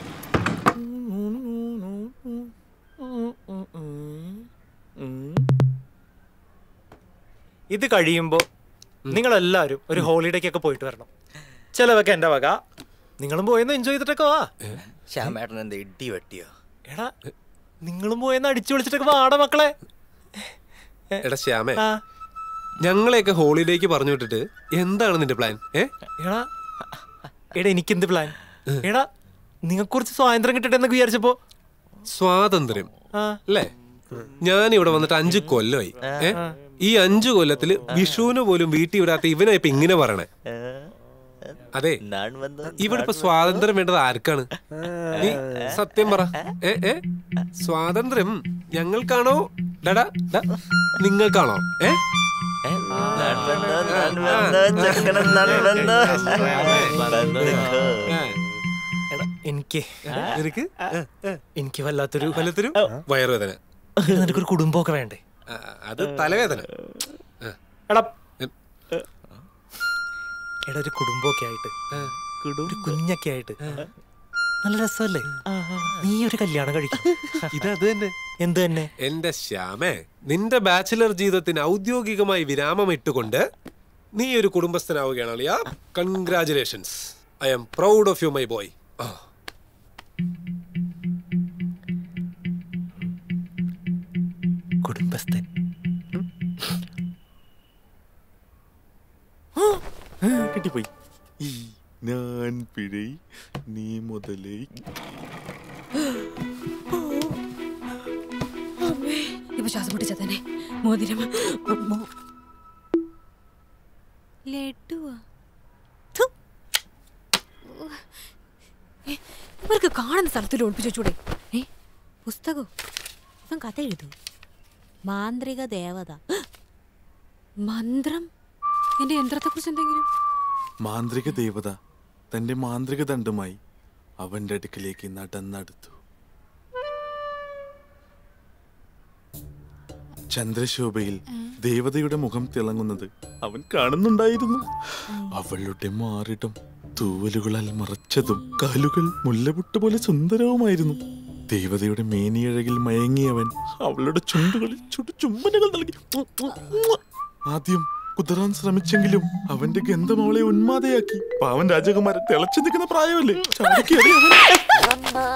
ഇത് കഴിയുമ്പോ നിങ്ങൾ എല്ലാവരും ഒരു ഹോളിഡേക്കൊക്കെ പോയിട്ട് വരണം ചിലവൊക്കെ എന്റെ വക നിങ്ങളും പോയെന്ന് എൻജോയ് ചെയ്തിട്ടൊക്കെ വാ ശ്യാമേട്ടൻ എന്താ ഇടി വെട്ടിയോ എടാ നിങ്ങളും പോയെന്ന് അടിച്ചു വിളിച്ചിട്ടൊക്കെ വാട മക്കളെ എടാ ശ്യാമേ ആ. ഞങ്ങളെയൊക്കെ ഹോളിഡേക്ക് പറഞ്ഞു വിട്ടിട്ട് എന്താണ് നിന്റെ പ്ലാൻ ഏ എടാ എടാ എനിക്കെന്ത് പ്ലാൻ എടാ നിങ്ങൾക്ക് കുറച്ച് സ്വാതന്ത്ര്യം കിട്ടട്ടെ എന്നൊക്കെ വിചാരിച്ചപ്പോ സ്വാതന്ത്ര്യം ആ. അല്ലേ ഞാൻ ഇവിടെ വന്നിട്ട് അഞ്ചു കൊല്ലമായി ഏ ഈ അഞ്ചു കൊല്ലത്തില് വിഷുവിന് പോലും വീട്ടിൽ വിടാത്ത ഇവനാ ഇപ്പൊ ഇങ്ങനെ പറയണേ അതെ ഇവിടെ ഇപ്പൊ സ്വാതന്ത്ര്യം വേണ്ടത് ആർക്കാണ് നീ സത്യം പറ ഏ ഏ സ്വാതന്ത്ര്യം ഞങ്ങൾക്കാണോ ഡാ ഡാ, നിങ്ങൾക്കാണോ ഏ എടാ എനിക്ക് നിനക്ക് എനിക്ക് വല്ലാത്തൊരു വല്ലത്തൊരു വയറുവേദന നിനക്കൊരു കുടുംബമൊക്കെ വേണ്ടേ ആ, അത് തലവേദന ആ. എടാ എടാ ഒരു കുടുംബമൊക്കെ ആയിട്ട് ഒരു കുഞ്ഞൊക്കെ ആയിട്ട് നല്ല രസമല്ലേ നീ ഒരു കല്യാണം കഴിക്കും ഇത് അത് തന്നെ എന്ത് തന്നെ എന്റെ ശ്യാമേ നിന്റെ ബാച്ചിലർ ജീവിതത്തിന് ഔദ്യോഗികമായി വിരാമം ഇട്ടുകൊണ്ട് നീ ഒരു കുടുംബസ്ഥനാവുകയാണ് അളിയ congratulations I'm proud of you my boy കുടുംബസ്ഥൻ കിട്ടിപ്പോയി ഈ ഞാൻ പിഴை നീ മുതലേ അമ്മേ ഇപ്പൊ ശ്വാസം പൊട്ടിച്ചാ തന്നെ മോതിരം മോ- ലഡുവാ ഥു. ഓ. ഏ, ഇവർക്ക് കാണുന്ന സ്ഥലത്തിൽ ഒളിപ്പിച്ചു വെച്ചൂടെ ഏ പുസ്തകോ ഇവൻ കഥ എഴുതൂ മാന്ത്രിക ദേവത മന്ത്രം എന്റെ യന്ത്രത്തെ കുറിച്ച് എന്തെങ്കിലും മാന്ത്രിക ദേവത തന്റെ മാന്ത്രിക ദണ്ഡുമായി അവന്റെ അടുക്കിലേക്ക് നടന്നടുത്തു ചന്ദ്രശോഭയിൽ ദേവതയുടെ മുഖം തിളങ്ങുന്നത് അവൻ കാണുന്നുണ്ടായിരുന്നു അവളുടെ മാറിടം തൂവലുകളാൽ മറച്ചതും കാലുകൾ മുല്ലപുട്ട പോലെ സുന്ദരവുമായിരുന്നു ദേവതയുടെ മേനിയഴകിൽ മയങ്ങിയവൻ അവളുടെ ചുണ്ടുകളിൽ ചുടു ചുംബനങ്ങൾ നൽകി ആദ്യം കുതിറാൻ ശ്രമിച്ചെങ്കിലും അവന്റെ ഗന്ധം അവളെ ഉന്മാദയാക്കി പാവൻ രാജകുമാരൻ തിളച്ചു നിൽക്കുന്ന പ്രായമല്ലേ ചാടിക്കേറി അവൻ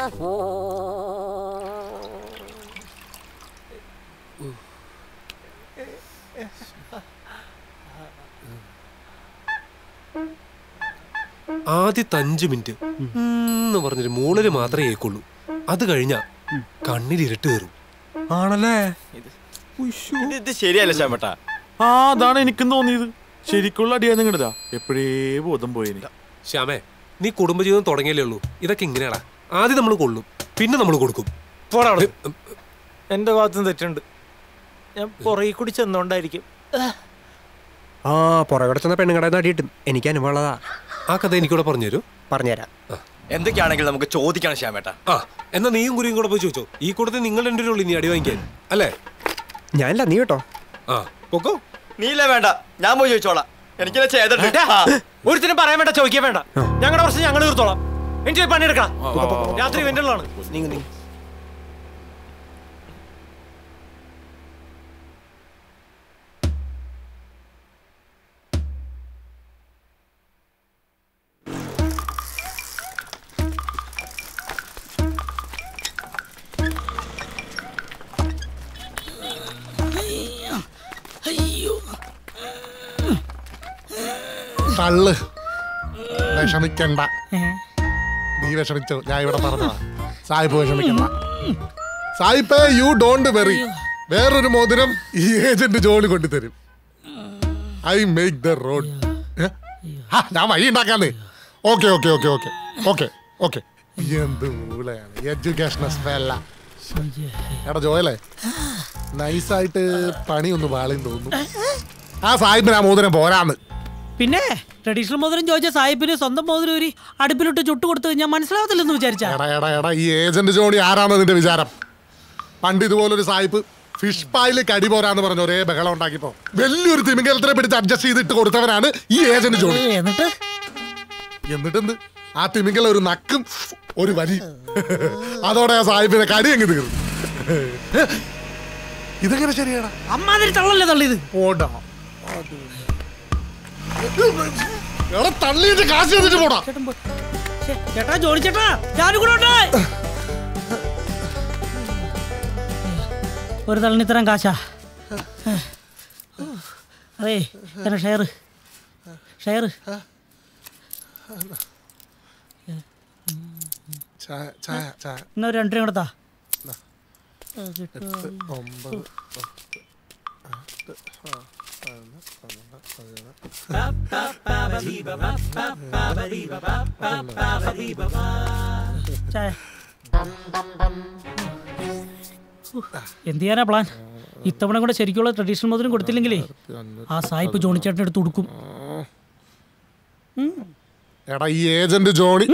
ആദ്യത്തെ അഞ്ചു മിനിറ്റ് എന്ന് പറഞ്ഞൊരു മൂളല് മാത്രമേ കേൾക്കുള്ളൂ അത് കഴിഞ്ഞാ കണ്ണിൽ ഇരുട്ട് കയറും ആണല്ലേ ഇത് ശരിയല്ല ശ്യാമട്ട ആ അതാണ് എനിക്കും തോന്നിയത് ശരിക്കുള്ള അടിയാ നിങ്ങളുടെതാ എപ്പോഴേ ബോധം പോയേനെ ശ്യാമേ നീ കുടുംബജീവിതം തുടങ്ങിയല്ലേ ഉള്ളൂ ഇതൊക്കെ ഇങ്ങനെയാടാ ആദ്യം നമ്മൾ കൊള്ളും പിന്നെ നമ്മൾ കൊടുക്കും പോടാ അവിടുന്ന്. എന്റെ ഭാഗത്തുനിന്ന് തെറ്റുണ്ട് ഞാൻ പുറകെ കൂടി ചെന്നോണ്ടായിരിക്കും ആ പുറകെ ചെന്ന പെണ്ണുങ്ങളുടെ അടിയിട്ടും എനിക്ക് അനുഭവമുള്ളതാ ആ കഥ എനിക്കൂടെ പറഞ്ഞുതരൂ പറഞ്ഞുതരാം എന്തൊക്കെയാണെങ്കിലും നമുക്ക് ചോദിക്കണം ശ്യാമേട്ട ആ എന്നാ നീയും കുരിയും കൂടെ പോയി ചോദിച്ചോ ഈ കൂട്ടത്തിൽ നിങ്ങൾ രണ്ടു ഉള്ളൂ ഇനി അടി വാങ്ങിക്കാൻ അല്ലേ ഞാനില്ല നീ കേട്ടോ ആ പൊക്കോ നീല വേണ്ട ഞാൻ പോയി ചോദിച്ചോളാം എനിക്കെന്നെ ചെയ്തിട്ട് ഒരുത്തിനും പറയാൻ വേണ്ട ചോദിക്കാൻ വേണ്ട ഞങ്ങളുടെ പ്രശ്നം ഞങ്ങൾ തീർത്തോളാം എനിക്ക് പോയി പണിയെടുക്കണം രാത്രി വെന്റുള്ളതാണ് നീങ്ങ നീങ്ങ തള്ള് വിഷമിക്കണ്ട നീ വിഷമിച്ചോ ഞാൻ ഇവിടെ പറഞ്ഞതാ സായിപ്പ് വിഷമിക്കണ്ട സായിപ്പേ യു ഡോണ്ട് വെറി വേറൊരു മോതിരം ഈ ഏജന്റ് ജോലി കൊണ്ടുതരും ഐ മേക്ക് ദ റോഡ് ഞാൻ വഴി ഉണ്ടാക്കാന്നേ okay okay okay okay okay okay എന്ത് ഊളയാണ് എഡ്യൂക്കേഷൻ സ്പെല്ല എടാ ജോയലേ നൈസായിട്ട് പണി ഒന്ന് പാളിയും തോന്നുന്നു ആ സായിപ്പിന് ആ മോതിരം പോരാന്ന് പിന്നെ ട്രഡീഷണൽ മോതിരം ചോദിച്ച സാഹിബിന് സ്വന്തം മോതിരം ഒരു അടുപ്പിലിട്ട് ചുട്ടു കൊടുത്തു ഞാൻ മനസ്സിലാവത്തില്ലെന്ന് വിചാരിച്ചാ എടാ എടാ എടാ ഈ ഏജന്റ് ജോണി ആരാണ് നിന്റെ വിചാരം പണ്ട് ഇതുപോലൊരു സായിപ്പ് ഫിഷ് പായിൽ കടി പോരാന്ന് പറഞ്ഞ ഒരേ ബഹളം ഉണ്ടാക്കിയപ്പോ വലിയൊരു തിമിംഗലത്തിനെ പിടിച്ച് അഡ്ജസ്റ്റ് ചെയ്തിട്ട് കൊടുത്തവനാണ് ഈ ഏജന്റ് ജോണി എന്നിട്ട് എന്നിട്ടെന്ത് ആ തിമിംഗല ഒരു നക്കും ഒരു വലി അതോടെ ആ സാഹിബിനെ കടി അങ്ങ് തീർന്നു ഇതെങ്ങനെ ശരിയാടാ അമ്മാതിരി തള്ളല്ലേ തള്ളിയത് ഓടാ എടാ തള്ളിയിട്ട് കാശ് തന്നിട്ട് പോടാ ശ്ശെ, ചേട്ടാ ജോണി ചേട്ടാ ഞാനും കൂടെ ഉണ്ട് ഒരു തള്ളിന് ഇത്തരം കാശാ അതെ എന്നെ ഷെയർ ഷെയർ ചായ ചായ ചായ എന്നാ ഒരു രണ്ടു കൂടെ താ എട്ട് ഒമ്പത് പത്ത് എട്ട് ആ പതിനൊന്ന് പന്ത്രണ്ട് ചായ എന്ത് ചെയ്യാനാ പ്ലാൻ ഇത്തവണ കൂടെ ശരിക്കുള്ള ട്രഡീഷണൽ മോതിരം കൊടുത്തില്ലെങ്കിലേ ആ സായിപ്പ് ജോണിച്ചേട്ടൻ എടുത്ത് കൊടുക്കും എടാ ഈ ഏജന്റ് ജോണി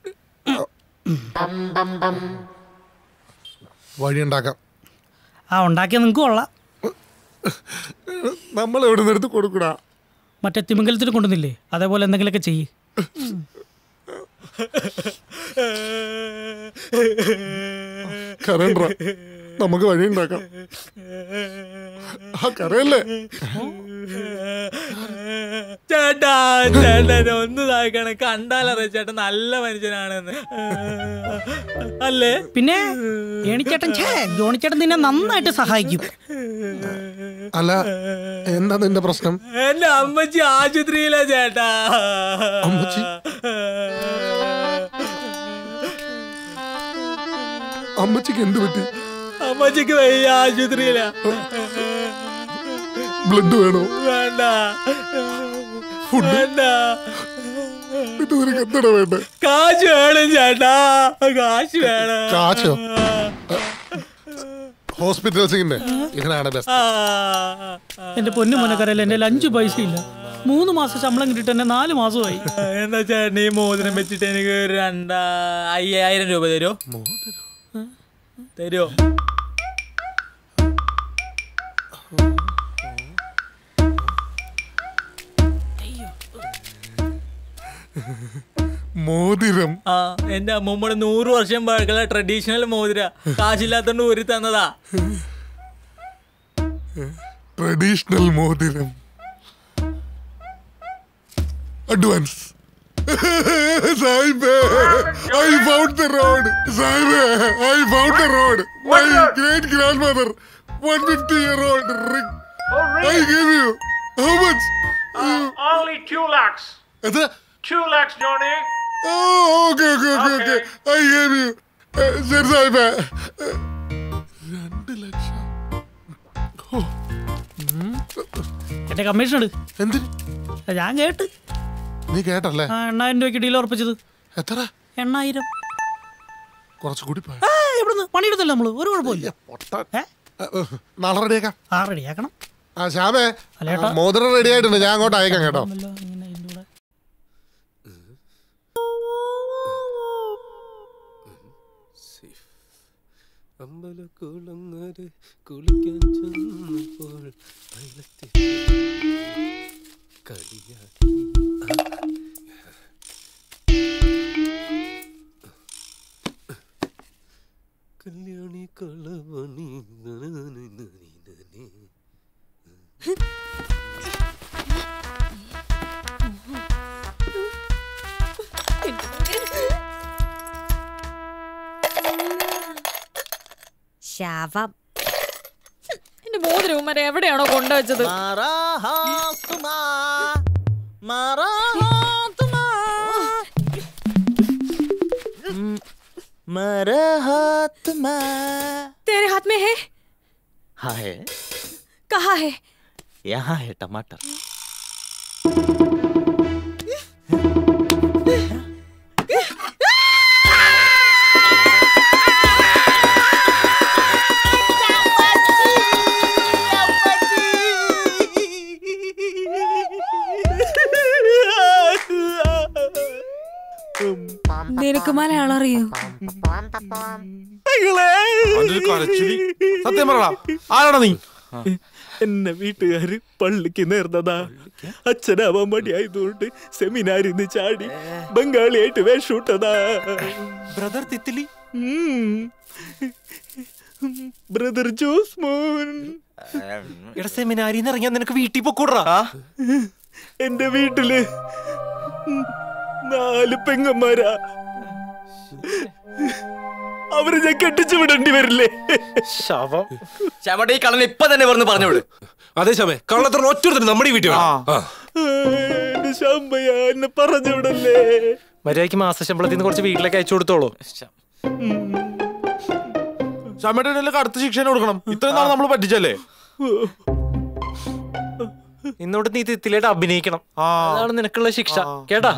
വഴി ഉണ്ടാക്കാം ആ ഉണ്ടാക്കിയ നിങ്ങൾക്ക് കൊള്ളാം നമ്മൾ എവിടെ നിന്ന് എടുത്ത് കൊടുക്കടാ മറ്റേ തിമിംഗലത്തിന് കൊണ്ടുവന്നില്ലേ അതേപോലെ എന്തെങ്കിലുമൊക്കെ ചെയ്യ് കരണ്ട നമുക്ക് വഴി ഉണ്ടാക്കാം ആ കരയല്ലേ ചേട്ടാ ചേട്ടൻ ഒന്ന് താക്കണം കണ്ടാലറിയ ചേട്ടൻ നല്ല മനുഷ്യനാണെന്ന് അല്ലേ പിന്നെ ഏണിച്ചേട്ടൻ ഛേ ജോണിച്ചേട്ടൻ നിന്നെ നന്നായിട്ട് സഹായിക്കും അല്ല എന്താ നിന്റെ പ്രശ്നം എന്റെ അമ്മച്ചി ആശുപത്രിയിലാ ചേട്ടാ അമ്മച്ചി അമ്മച്ചിക്ക് എന്ത് പറ്റി അമ്മച്ചിക്ക് വയ്യ ആശുപത്രിയിലാ ബ്ലഡ് വേണോ വേണ്ട ഫുഡ് വേണ്ട ഇത് നിനക്ക് എന്താ വേണ്ടേ കാശ് വേണം ചേട്ടാ കാശ് വേണം കാശോ ഹോസ്പിറ്റൽ സീനെ ഇതിനാണ് ബെസ്റ്റ് എന്റെ പൊന്നു മുനക്കരയിൽ എന്റെ അഞ്ചു പൈസ ഇല്ല മൂന്ന് മാസം ശമ്പളം കിട്ടിയിട്ട് തന്നെ നാല് മാസമായി എന്താ ചേട്ടൻ ഈ മോതിരം വെച്ചിട്ട് എനിക്ക് ഒരു രണ്ടാ അയ്യായിരം രൂപ തരുമോ തരുമോ മോതിരം ആ എന്റെ അമ്മൂമ്മയുടെ നൂറ് വർഷം പഴക്കമുള്ള ട്രഡീഷണൽ മോതിര കാശില്ലാത്തോണ്ട് ഊരി തന്നതാ ട്രഡീഷണൽ മോതിരം അഡ്വാൻസ് സാഹിബ് ഐ ഫൗണ്ട് ദ റോഡ് സാഹിബ് I found the road my great grandmother one fifty year old ring I give you how much only two lakhs. എത്ര Two lakhs, Johnny. Okay okay okay okay I give you ശരി സാഹിബ് രണ്ട് ലക്ഷം ഓ. ഉം. എന്റെ commission എടു എന്തിന് ഞാൻ കേട്ട് നീ കേട്ടല്ലേ ആ എണ്ണായിരം രൂപയ്ക്ക് ഡീൽ ഉറപ്പിച്ചത് എത്ര എണ്ണായിരം കുറച്ചുകൂടി പോയ ആ ഇവിടുന്ന് പണിയെടുത്തല്ലോ നമ്മള് ഒരു കുഴപ്പമില്ല നാളെ റെഡിയാക്കാം ആ റെഡിയാക്കണം ആ ശ്യാമേ അല്ലേട്ടാ. ആ, മോതിരം റെഡി ആയിട്ടുണ്ട് ഞാൻ അങ്ങോട്ട് അയക്കാം കേട്ടോ അമ്പലക്കുളങ്ങര കുളിക്കാൻ ചെന്നപ്പോൾ വെള്ളത്തിൽ കളിയാക്കി കല്യാണി കളവണി നനനനി നനി നനി. ശാപം എന്റെ മോതിരം ഉമ്മരെ എവിടെയാണോ കൊണ്ടുവച്ചത് तेरे हाथ में है हाँ है कहाँ है यहाँ है टमाटर നിനക്ക് മലയാളം അറിയോ സത്യം പറടാ ആരാടാ നീ എന്നെ വീട്ടുകാര് പള്ളിക്ക് നേർന്നതാ അച്ഛനാവാൻ മടിയായതുകൊണ്ട് സെമിനാരിന്ന് ചാടി ബംഗാളിയായിട്ട് വേഷൂട്ടതാ ബ്രദർ തിത്തിലി ബ്രദർ ജോസ് മോൻ എടാ സെമിനാരിന്ന് ഇറങ്ങിയാ നിനക്ക് വീട്ടിൽ പൊക്കൂടാ എന്റെ വീട്ടില് നാല് പെങ്ങന്മാരാ അവരെ ഞാൻ കെട്ടിച്ചു വിടേണ്ടി വരില്ലേ ശവം ശ്യാമട്ട ഈ കള്ളൻ ഇപ്പൊ തന്നെ പറഞ്ഞു പറഞ്ഞോളൂ അതെ ശ്യാമേ കള്ളത്തരം ഒറ്റ നമ്മുടെ ഈ വീട്ടിൽ വേണം. ആ. എന്റെ ശമ്പയ എന്നെ പറഞ്ഞു വിടല്ലേ മര്യാദയ്ക്ക് മാസശമ്പളത്തിൽ നിന്ന് കുറച്ച് വീട്ടിലേക്ക് അയച്ചു കൊടുത്തോളൂ ഷമേട്ടനല്ലേ കടുത്ത ശിക്ഷ കൊടുക്കണം ഇത്രയും നാൾ നമ്മൾ പറ്റിച്ചല്ലേ ഇന്നോട്ട് നീ തിത്തിലായിട്ട് അഭിനയിക്കണം അതാണ് നിനക്കുള്ള ശിക്ഷ കേട്ടാ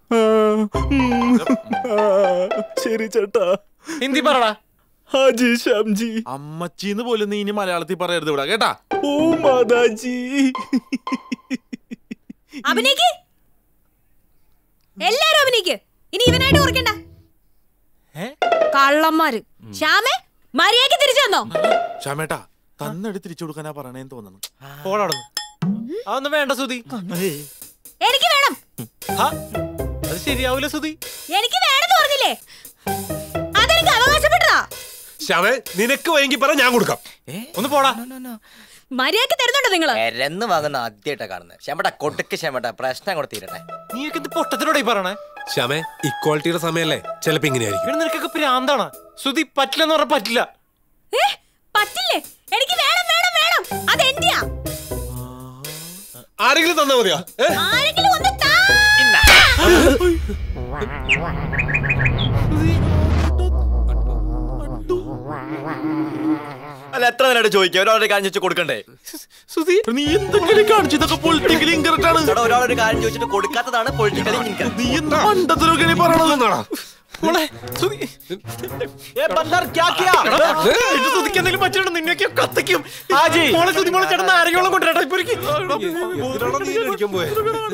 ശരി ചേട്ടാ ഹിന്ദി പറടാ ഹാജി ശ്യാംജി അമ്മച്ചീന്ന് പോലും നീ ഇനി മലയാളത്തിൽ പറയരുത് ഇവിടെ കേട്ടാ ഓ മാതാജി അഭിനയിക്ക് എല്ലാരും അഭിനയിക്ക് ഇനി ഇവനായിട്ട് ഓർക്കണ്ട കള്ളന്മാര് ശ്യാമേ മര്യാദക്ക് തിരിച്ചു വന്നോ ഷമേട്ടാ തന്നെടുത്ത് തിരിച്ചു കൊടുക്കാനാ പറയണേന്ന് തോന്നണം പോടാടുന്നു അതൊന്നും വേണ്ട സുധി എനിക്ക് വേണം ഹാ, അത് ശരിയാവൂല സുധി എനിക്ക് വേണമെന്ന് പറഞ്ഞില്ലേ അതെനിക്ക് അവകാശപ്പെട്ടതാ ശവേ നിനക്ക് വൈകി പറ ഞാൻ കൊടുക്കാം ഒന്ന് പോടാ മര്യാദക്ക് തരുന്നുണ്ടോ നിങ്ങള് എരന്ന് വാങ്ങുന്ന ആദ്യമായിട്ടാ കാണുന്നത് ക്ഷമട്ട കൊടുക്ക് ക്ഷമട്ട പ്രശ്നം കൂടെ തീരട്ടെ നീയൊക്കെ ഇത് പൊട്ടത്തിനോടെ ഈ പറയണേ ശമേ ഇക്വാളിറ്റിയുടെ സമയല്ലേ ചിലപ്പോ ഇങ്ങനെയായിരിക്കും ഇവിടെ നിനക്കൊക്കെ പ്രാന്താണ് സുധി പറ്റില്ലെന്ന് പറഞ്ഞാൽ പറ്റില്ല ഏ പറ്റില്ലേ എനിക്ക് വേണം വേണം വേണം അത് എന്റെയാ ആരെങ്കിലും തന്നാ മതിയോ ഏ? ആരെങ്കിലും ഒന്ന് താ അല്ല എത്ര നേരം ചോദിക്കാം ഒരാളൊരു കാര്യം ചോദിച്ചു കൊടുക്കണ്ടേ സുധി നീ എന്തൊക്കെ കാണിച്ചു ഇതൊക്കെ പൊളിറ്റിക്കലി ഇൻകറക്റ്റ് ആണ് എടാ, ഒരാളൊരു കാര്യം ചോദിച്ചിട്ട് കൊടുക്കാത്തതാണ് പൊളിറ്റിക്കലി നീ എന്ത് മണ്ടത്തിലൊക്കെ നീ പറയണത് മോളെ സുധി സുധിക്ക് എന്തെങ്കിലും പറ്റിയിട്ടുണ്ടോ നിന്നെയൊക്കെ കത്തിക്കും മോളെ സുധി മോളെ ചേട്ടൻ നാരങ്ങോളം കൊണ്ടുവരട്ടെ ഇപ്പൊ എനിക്ക് എന്തിനാടാ നീ മേടിക്കാൻ പോയെ?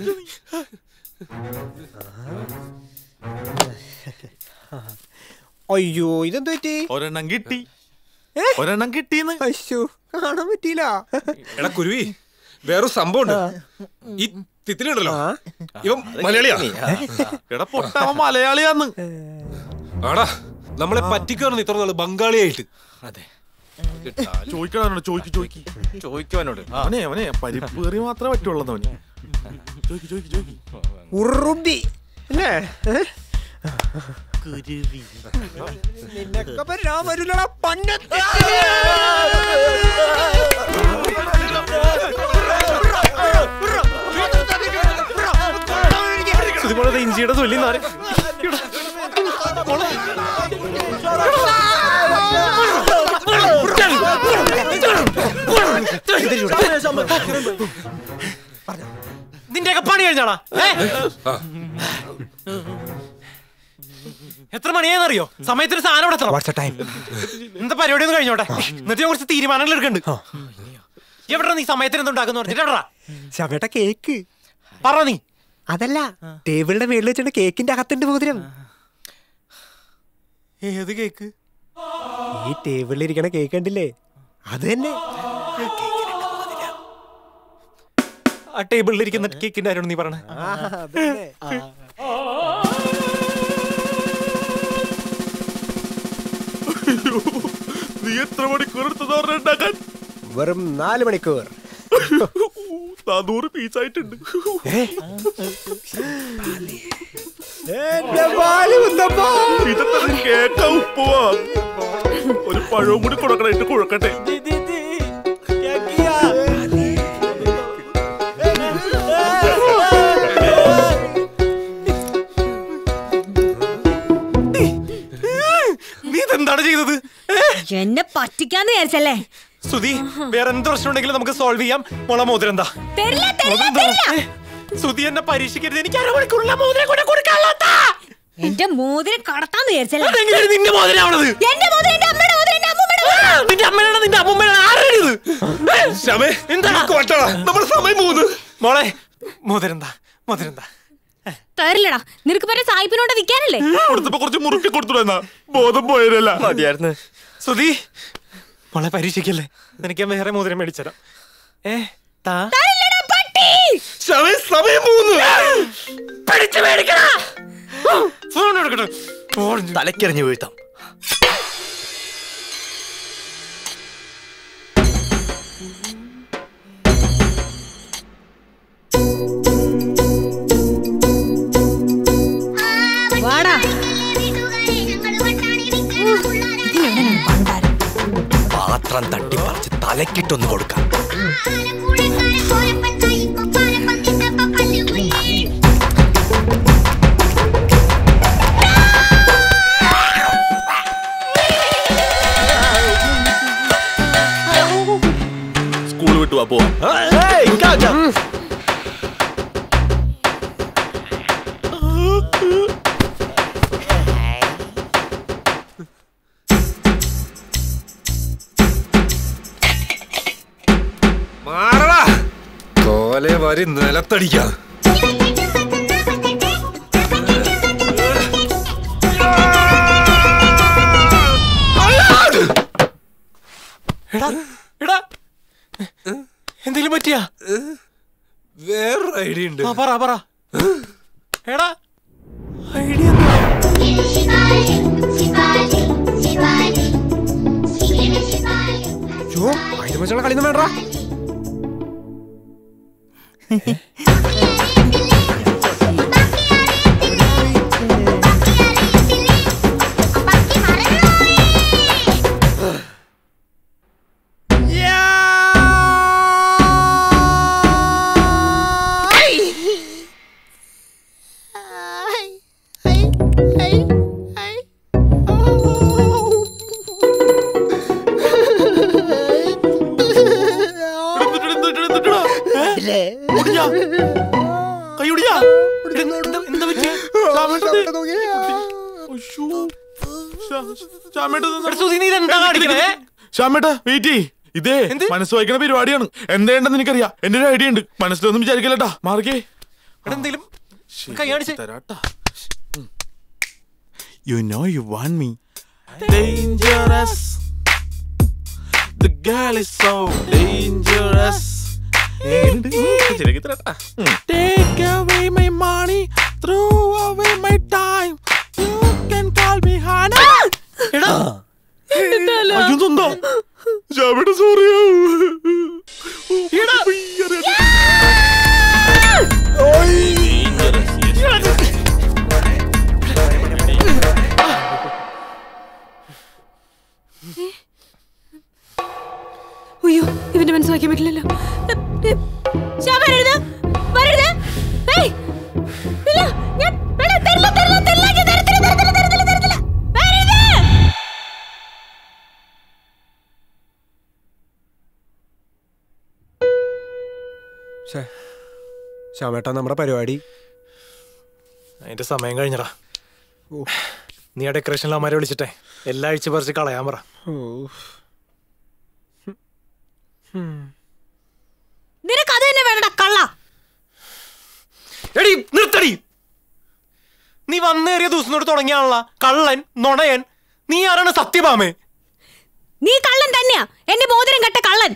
അയ്യോ ഇതെന്ത് പറ്റി ഒരെണ്ണം കിട്ടി ഒരെണ്ണം കിട്ടിന്ന് അയ്യോ കാണാൻ പറ്റിയില്ല എടാ കുരുവി വേറൊരു സംഭവം ഉണ്ട് ഈ തിത്തിലുണ്ടല്ലോ ഇവൻ മലയാളിയാ എടാ പൊട്ട അവൻ മലയാളിയാന്ന് ആടാ നമ്മളെ പറ്റിക്കാണ് ഇത്ര നാള് ബംഗാളിയായിട്ട് അതെ ചോദിക്കണോ ചോദിക്ക് ചോദിക്ക് ചോദിക്കുവാനോട് അവനെ അവനെ പരിപ്പ് കറി മാത്രമേ പറ്റുള്ളൂ അവന് ചോദിക്ക് ചോദിക്ക് ചോദിക്ക് ഉറുമ്പി അല്ലേ ഏ? കുരുവി നിനക്കൊപ്പം ഞാൻ വരില്ലടാ പന്നത്തി സുധി മോളെ ഇഞ്ചിയുടെ തൊല്ലി നാര നിന്റെയൊക്കെ പണി കഴിഞ്ഞാടാ ഏ? എത്ര മണിയാന്നറിയോ സമയത്തിന് സാധനം ഇവിടെ എത്തണം എന്താ പരിപാടി ഒന്ന് കഴിഞ്ഞോട്ടെ എന്നിട്ട് ഞാൻ കുറച്ച് തീരുമാനങ്ങൾ എടുക്കണ്ട് എവിടാ നീ സമയത്തിന് എന്തുണ്ടാക്കുന്നു പറഞ്ഞിട്ട് എവിടാ ശവേട്ട കേക്ക് പറ നീ അതല്ല ടേബിളിന്റെ മേളിൽ വെച്ചിട്ട് കേക്കിന്റെ അകത്തുണ്ട് മോതിരം ഏത് കേക്ക് ഈ ടേബിളിൽ ഇരിക്കണ കേക്ക് കണ്ടില്ലേ അത് തന്നെ ആ ടേബിളിൽ ഇരിക്കുന്ന കേക്കിന്റെ ആരോട് നീ പറഞ്ഞേ ആ, അത് തന്നെ. നീ എത്ര മണിക്കൂർ എടുത്തത് പറഞ്ഞുണ്ടാക്കാൻ വെറും നാല് മണിക്കൂർ നാനൂറ് പീസ് ആയിട്ടുണ്ട് എന്റെ പാല് കുന്തപ്പാ. ഇതെന്താ കേക്ക ഉപ്പുവാ ഒരു പഴവും കൂടി കൊടുക്കണായിട്ട് കുഴക്കട്ടെ നീ ഇതെന്താണ് ചെയ്തത് എന്നെ പറ്റിക്കാന്ന് വിചാരിച്ചല്ലേ സുധി വേറെ എന്ത് പ്രശ്നം ഉണ്ടെങ്കിലും നമുക്ക് സോൾവ് ചെയ്യാം മോളെ മോതിരം എന്താ തരില്ല തരില്ല തരില്ല സുധി എന്നെ പരീക്ഷിക്കരുത് എനിക്ക് അരമണിക്കൂറുള്ള മോതിരം കൂടെ കൊടുക്കാനുള്ളതാ. എന്റെ മോതിരം കടത്താന്ന് വിചാരിച്ചല്ലേ അതെങ്ങനെയാണ് നിന്റെ മോതിരാവണത് എന്റെ മോതിരം എന്റെ അമ്മയുടെ മോതിരം എന്റെ അമ്മൂമ്മയുടെ മോതിരം. നിന്റെ അമ്മയാണ് നിന്റെ അമ്മൂമ്മയാണ് ആരാണ് ഇത് ശമേ എന്താ നമ്മുടെ സമയം പോകുന്നു മോളെ മോതിരം എന്താ മോതിരം എന്താ തരില്ലടാ നിനക്ക് പറ്റ സായിപ്പിനോട് വിൽക്കാനല്ലേ കൊടുത്തപ്പോ കുറച്ച് മുറുക്കി കൊടുത്തുടാ ബോധം പോയതല്ല മതിയായിരുന്നു സുധി മോളെ പരീക്ഷിക്കല്ലേ നിനക്ക് ഞാൻ വേറെ മോതിരം മേടിച്ചരാം ഏ താ തരില്ലടാ, പട്ടി ശമേ സമയം പോകുന്നു പിടിച്ച് മേടിക്കണ ഫോൺ എടുക്കട്ടെ ഫോൺ തലക്കെറിഞ്ഞ് വീഴ്ത്താം വാടാ പാത്രം തട്ടിപ്പറിച്ച് തലക്കിട്ടൊന്ന് കൊടുക്കാം സ്കൂൾ വിട്ടു വാ പോവാം മാറടാ കോലെ വരി നിലത്തടിക്കാം എടാ എടാ എന്തെങ്കിലും പറ്റിയാ വേറൊരു ഐഡിയ ഉണ്ട് ആ, പറ പറ എടാ ജോ അതിന്റെ മച്ചുള്ള കളിയൊന്നും വേണ്ട കൈയൊടിയാ ശ്യാമേട്ടാ വെയിറ്റ് ചെയ് ഇതേ മനസ്സ് വായിക്കണ പരിപാടിയാണ് എന്തേണ്ടെന്ന് എനിക്കറിയാം എന്റെ ഒരു ഐഡിയ ഉണ്ട് മനസ്സിലൊന്നും വിചാരിക്കലട്ടാ മാർക്കേ എന്തെങ്കിലും കൈയാണിച്ച് തരാട്ടാ You know you want me. Dangerous. The girl is so dangerous. Take away my money, throw away my time. You can call me honey. അയ്യോ സ്വന്തം ശ്യാമേട്ട സോറിയോ അയ്യോ ഇവന്റെ മനസ്സിലാക്കാൻ പറ്റില്ലല്ലോ ശ്യാം, വരരുത് വരരുത് ഏയ്! ഇല്ല, ഞാൻ വേണ്ട, തരില്ല, തരില്ല, തരില്ല, ഞാൻ തരത്തില്ല, തരത്തില്ല, തരത്തില്ല, തരത്തില്ല. വരരുത്! ശ്യാമേട്ടാ നമ്മുടെ പരിപാടി അതിന്റെ സമയം കഴിഞ്ഞടാ നീ ആ ഡെക്കറേഷൻ അമ്മമാരെ വിളിച്ചിട്ടെ എല്ലാ ആഴ്ച പറിച്ച് കളയാൻ പറ നിനക്ക് അത് തന്നെ വേണ്ട കള്ള എടി നിർത്തടി നീ വന്നേറിയ ദിവസം തൊട്ട് തുടങ്ങിയാണല്ല കള്ളൻ നുണയൻ നീ ആരാണ് സത്യഭാമേ നീ കള്ളൻ തന്നെയാ എന്റെ മോതിരം കെട്ട കള്ളൻ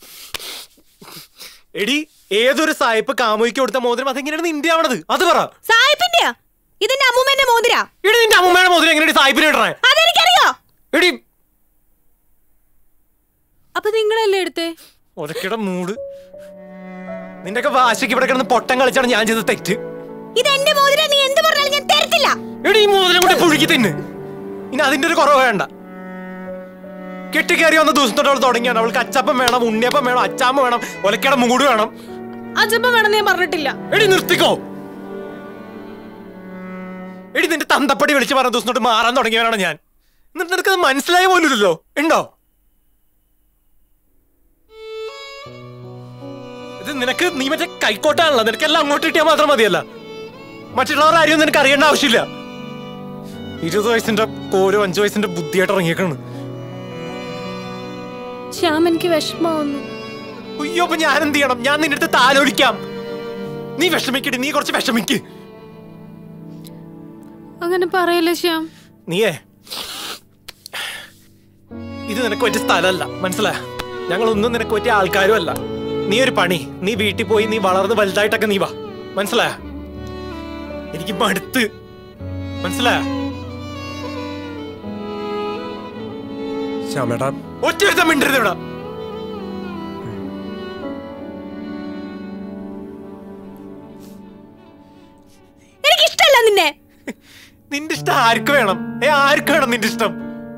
എടി ഏതൊരു സായിപ്പ് കാമുകിക്ക് കൊടുത്ത മോതിരം അതെങ്ങനെയാണ് നിന്റെ ആവണത് അത് പറ സായിപ്പിന്റെയാ ഇതിന്റെ അമ്മൂമ്മന്റെ മോതിരാ എടി നിന്റെ അമ്മൂമ്മയുടെ മോതിരം എങ്ങനെയാണ് സായിപ്പിന് ഇടണേ അതെനിക്കറിയോ എടി അപ്പൊ നിങ്ങളല്ലേ എടുത്തേ ഒരക്കയുടെ മൂട് നിന്റെയൊക്കെ വാശിക്ക് ഇവിടെ കിടന്ന് പൊട്ടം കളിച്ചാണ് ഞാൻ ചെയ്ത തെറ്റ് ഇത് എന്റെ മോതിരം നീ എന്ത് പറഞ്ഞാലും ഞാൻ തരത്തില്ല എടി ഈ മോതിരം കൊണ്ട് പുഴുക്കി തിന്ന് ഇനി അതിന്റെ ഒരു കുറവ് വേണ്ട കെട്ടിക്കയറി വന്ന ദിവസം തൊട്ട് അവൾ തുടങ്ങിയാണ് അവൾക്ക് അച്ചപ്പം വേണം ഉണ്ണിയപ്പം വേണം അച്ചാമ്മ വേണം ഒലക്കയുടെ മൂട് വേണം അച്ഛപ്പം വേണമെന്ന് ഞാൻ പറഞ്ഞിട്ടില്ല എടി നിർത്തിക്കോ എടി നിന്റെ തന്തപ്പടി വിളിച്ച് പറഞ്ഞ ദിവസം തൊട്ട് മാറാൻ തുടങ്ങിയവനാണ് ഞാൻ എന്നിട്ട് നിനക്കത് മനസ്സിലായ പോലുമില്ലല്ലോ ഉണ്ടോ ഇത് നിനക്ക് നീ മറ്റേ കൈക്കോട്ടാണല്ലോ നിനക്കെല്ലാം അങ്ങോട്ട് കിട്ടിയാൽ മാത്രം മതിയല്ല മറ്റുള്ളവർ ആരെയും നിനക്ക് അറിയേണ്ട ആവശ്യമില്ല ഇരുപത് വയസ്സിന്റെ കോരോ അഞ്ചു വയസ്സിന്റെ ബുദ്ധിയായിട്ട് ഇറങ്ങിയേക്കാണ് ശ്യാം എനിക്ക് വിഷമാവുന്നു അയ്യോ അപ്പൊ ഞാൻ എന്ത് ചെയ്യണം ഞാൻ നിന്റെ അടുത്ത് താലോലിക്കാം നീ വിഷമിക്കടി നീ കുറച്ച് വിഷമിക്ക് അങ്ങനെ പറയല്ലേ ശ്യാം നീയേ ഇത് നിനക്ക് പറ്റിയ സ്ഥലമല്ല മനസ്സിലായ ഞങ്ങളൊന്നും നിനക്ക് പറ്റിയ ആൾക്കാരും അല്ല നീ ഒരു പണി നീ വീട്ടിൽ പോയി നീ വളർന്ന് വലുതായിട്ടൊക്കെ നീ വാ മനസ്സിലായ എനിക്ക് മടുത്ത് മനസ്സിലായ ശ്യാമേട്ടാ ഒറ്റ വിധം മിണ്ടരുത് ഇവിടെ എനിക്ക് ഇഷ്ടമല്ല നിന്നെ നിന്റെ ഇഷ്ടം ആർക്ക് വേണം ഏ ആർക്ക് വേണം നിന്റെ ഇഷ്ടം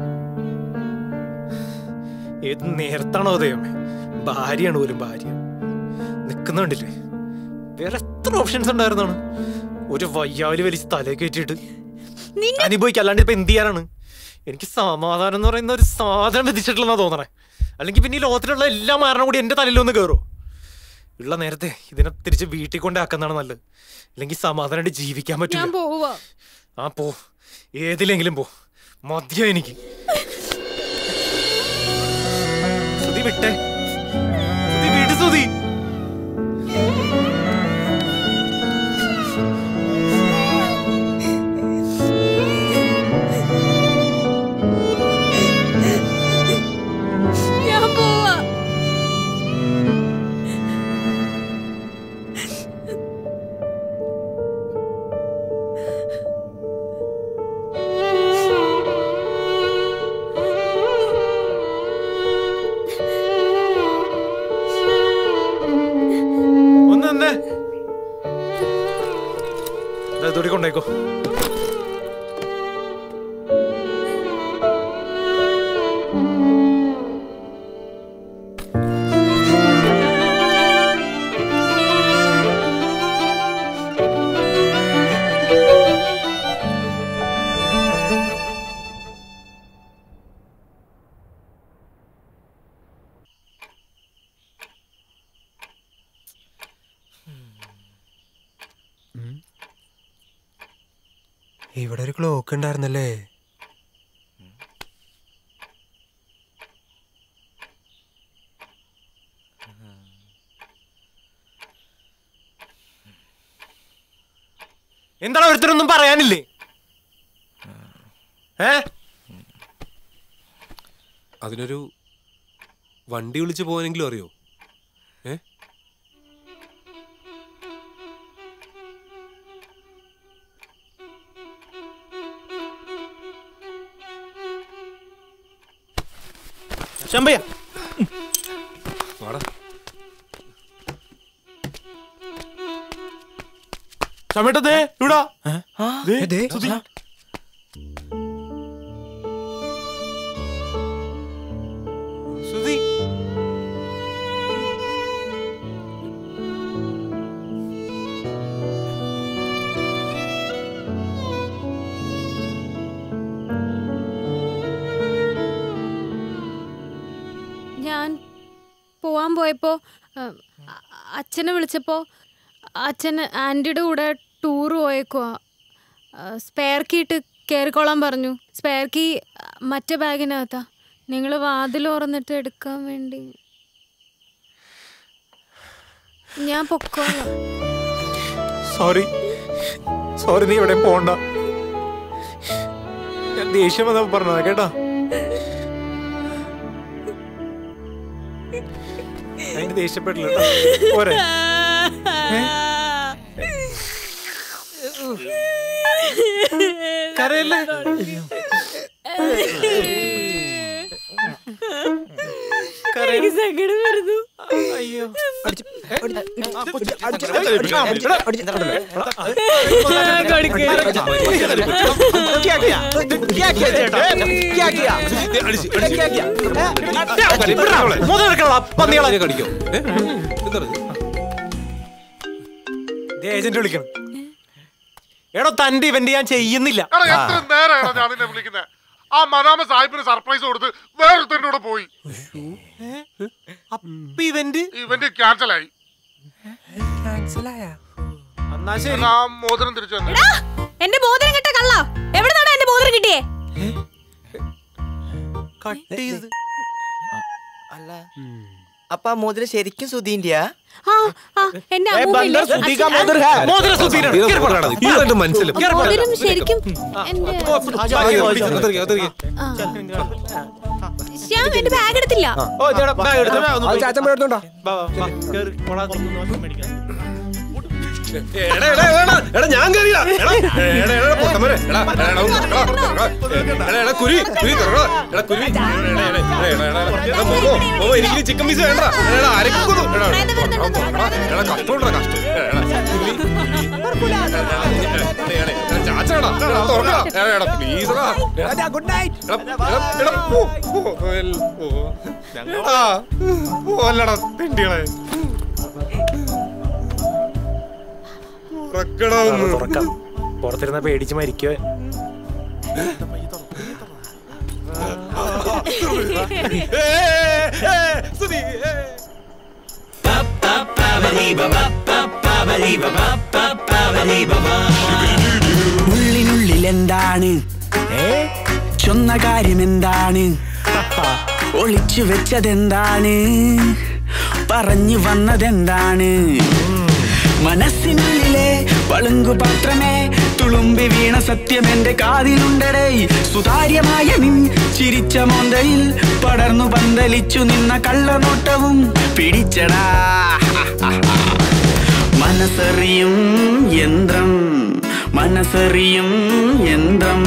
ഏത് നേരത്താണോ ദൈവമേ ഭാര്യയാണ് പോലും ഭാര്യ നിക്കുന്നുണ്ടില്ലേ വേറെ എത്ര ഓപ്ഷൻസ് ഉണ്ടായിരുന്നാണ് ഒരു വയ്യാവലി വലിച്ച് തലേ കയറ്റിയിട്ട് അനുഭവിക്കുക അല്ലാണ്ട് ഇപ്പൊ എന്ത് ചെയ്യാനാണ് എനിക്ക് സമാധാനം എന്ന് പറയുന്ന ഒരു സാധനം വിധിച്ചിട്ടില്ലെന്നാ തോന്നണേ അല്ലെങ്കിൽ പിന്നെ ഈ ലോകത്തിലുള്ള എല്ലാ മാരണം കൂടി എന്റെ തലയിലൊന്ന് കയറോ ഉള്ള നേരത്തെ ഇതിനെ തിരിച്ച് വീട്ടിൽ കൊണ്ടാക്കുന്നതാണ് നല്ലത് അല്ലെങ്കിൽ സമാധാനമായിട്ട് ജീവിക്കാൻ ഞാൻ പറ്റില്ല പോവാ ആ പോ ഏതിലെങ്കിലും പോ മദ്യം എനിക്ക് സുതി വിട്ടെ സുതി വിട് സുതി ഞാൻ പോവാ അകത്തോട്ട് കൊണ്ടേക്കോ ഇവിടെ ഒരു ക്ലോക്ക് ഉണ്ടായിരുന്നല്ലേ എന്താണ് ഒരുത്തരൊന്നും പറയാനില്ലേ ഏ അതിനൊരു വണ്ടി വിളിച്ച് പോകാനെങ്കിലും അറിയോ ഏ ശമ്പയ്യ വാടാ ശമ്പേട്ട ദേ ഇവിടാ ദേ, സുധി. സുധി ഞാൻ പോവാൻ പോയപ്പോ ഉം, അ- അച്ഛനെ വിളിച്ചപ്പോ അച്ഛൻ ആൻറ്റിയുടെ കൂടെ ടൂർ പോയേക്കുവാ സ്പെയർ കീ ഇട്ട് കയറിക്കോളാൻ പറഞ്ഞു സ്പെയർ കീ മറ്റേ ബാഗിനകത്താ നിങ്ങൾ വാതിൽ തുറന്നിട്ട് എടുക്കാൻ വേണ്ടി ഞാൻ പൊക്കോളാം സോറി സോറി നീ എവിടെയും പോണ്ട ഞാൻ ദേഷ്യം വന്നപ്പോ പറഞ്ഞതാ കേട്ടാ അതിന് ദേഷ്യപ്പെട്ടില്ല കേട്ടോ. പോരെ ഏ? കരയല്ലേ എനിക്ക് സങ്കടം വരുന്നു അയ്യോ കടിക്കോ ഏജന്റ് വിളിക്കണം എടോ തന്റെ ഇവന്റ് ഞാൻ ചെയ്യുന്നില്ല എടാ എത്ര നേരമാണ് ഞാൻ നിന്നെ വിളിക്കുന്നത് ആ മനാമ സാഹിബിന് സർപ്രൈസ് കൊടുത്ത് വേറൊരുത്തരുടെ കൂടെ പോയി ഇവന്റ് ഇവന്റ് ക്യാൻസൽ ആയി എന്നാ ശരി ആ മോതിരം തിരിച്ചു തന്നെ എടാ, എന്റെ മോതിരം കിട്ട കള്ള എവിടെ നിന്നാണ് എന്റെ മോതിരം കിട്ടിയേ കട്ട് ചെയ്ത് അല്ല അപ്പൊ ആ മോതിരം ശരിക്കും സുധീന്റെയാ ആ ആ എന്റെ അമ്മൂമ്മയില്ലേ? മനസ്സിലും മോതിരം ശരിക്കും എന്റെ ആ. ശ്യാം എന്റെ ബാഗ് എടുത്തില്ല ചാച്ചമ്മ എടാ, എടാ, എടാ, എടാ, ഞാൻ കയറിയില്ല. എടാ, എടാ, എടാ, പൊട്ടന്മാരെ. എടാ, എടാ, എടാ, ഒന്ന് എടാ, എടാ, എടാ, എടാ, കുരുവി, കുരുവി തുറക്കടാ. എടാ, കുരുവി. എടാ, എടാ, എടാ, എടാ, എടാ, എടാ, എടാ, മോമോ, മോമോ, എനിക്ക് ചിക്കൻ പീസ് വേണ്ട എടാ, എടാ, അരക്കുന്നു. എടാ, തുറക്കടാ, തുറക്കടാ. എടാ, കഷ്ടമുണ്ടെടാ, കഷ്ടം. എടാ, എടാ, കുരുവി, കുരുവി. എടാ, എടാ, എടാ, എടാ, എടാ, ചാച്ചടാ. എടാ, തുറക്കടാ. എടാ, എടാ, please എടാ. എടാ, ഗുഡ് നൈറ്റ് എടാ, എടാ, എടാ, പോ, പോ, വെൽ, പോ. ആ, പോവല്ലടാ, തെണ്ടികളെ. തുറക്കടാ ഒന്ന്. തുറക്കാം പുറത്തിരുന്ന പേടിച്ച് മരിക്കുവേ ഉള്ളിനുള്ളിൽ എന്താണ് ചൊന്ന കാര്യം എന്താണ് ഒളിച്ചു വെച്ചതെന്താണ് പറഞ്ഞു വന്നതെന്താണ് മനസ്സിനുള്ളിലെ പളുങ്കു പാത്രമേ തുളുമ്പി വീണ സത്യം എന്റെ കാതിലുണ്ടടേ സുതാര്യമായ നിൻ ചിരിച്ച മോന്തയിൽ പടർന്നു പന്തലിച്ചു നിന്ന കള്ളനോട്ടവും പിടിച്ചടാ മനസ്സറിയും യന്ത്രം മനസ്സറിയും യന്ത്രം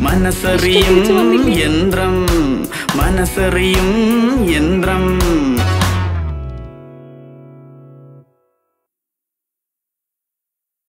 മനസ്സറിയും യന്ത്രം മനസ്സറിയും യന്ത്രം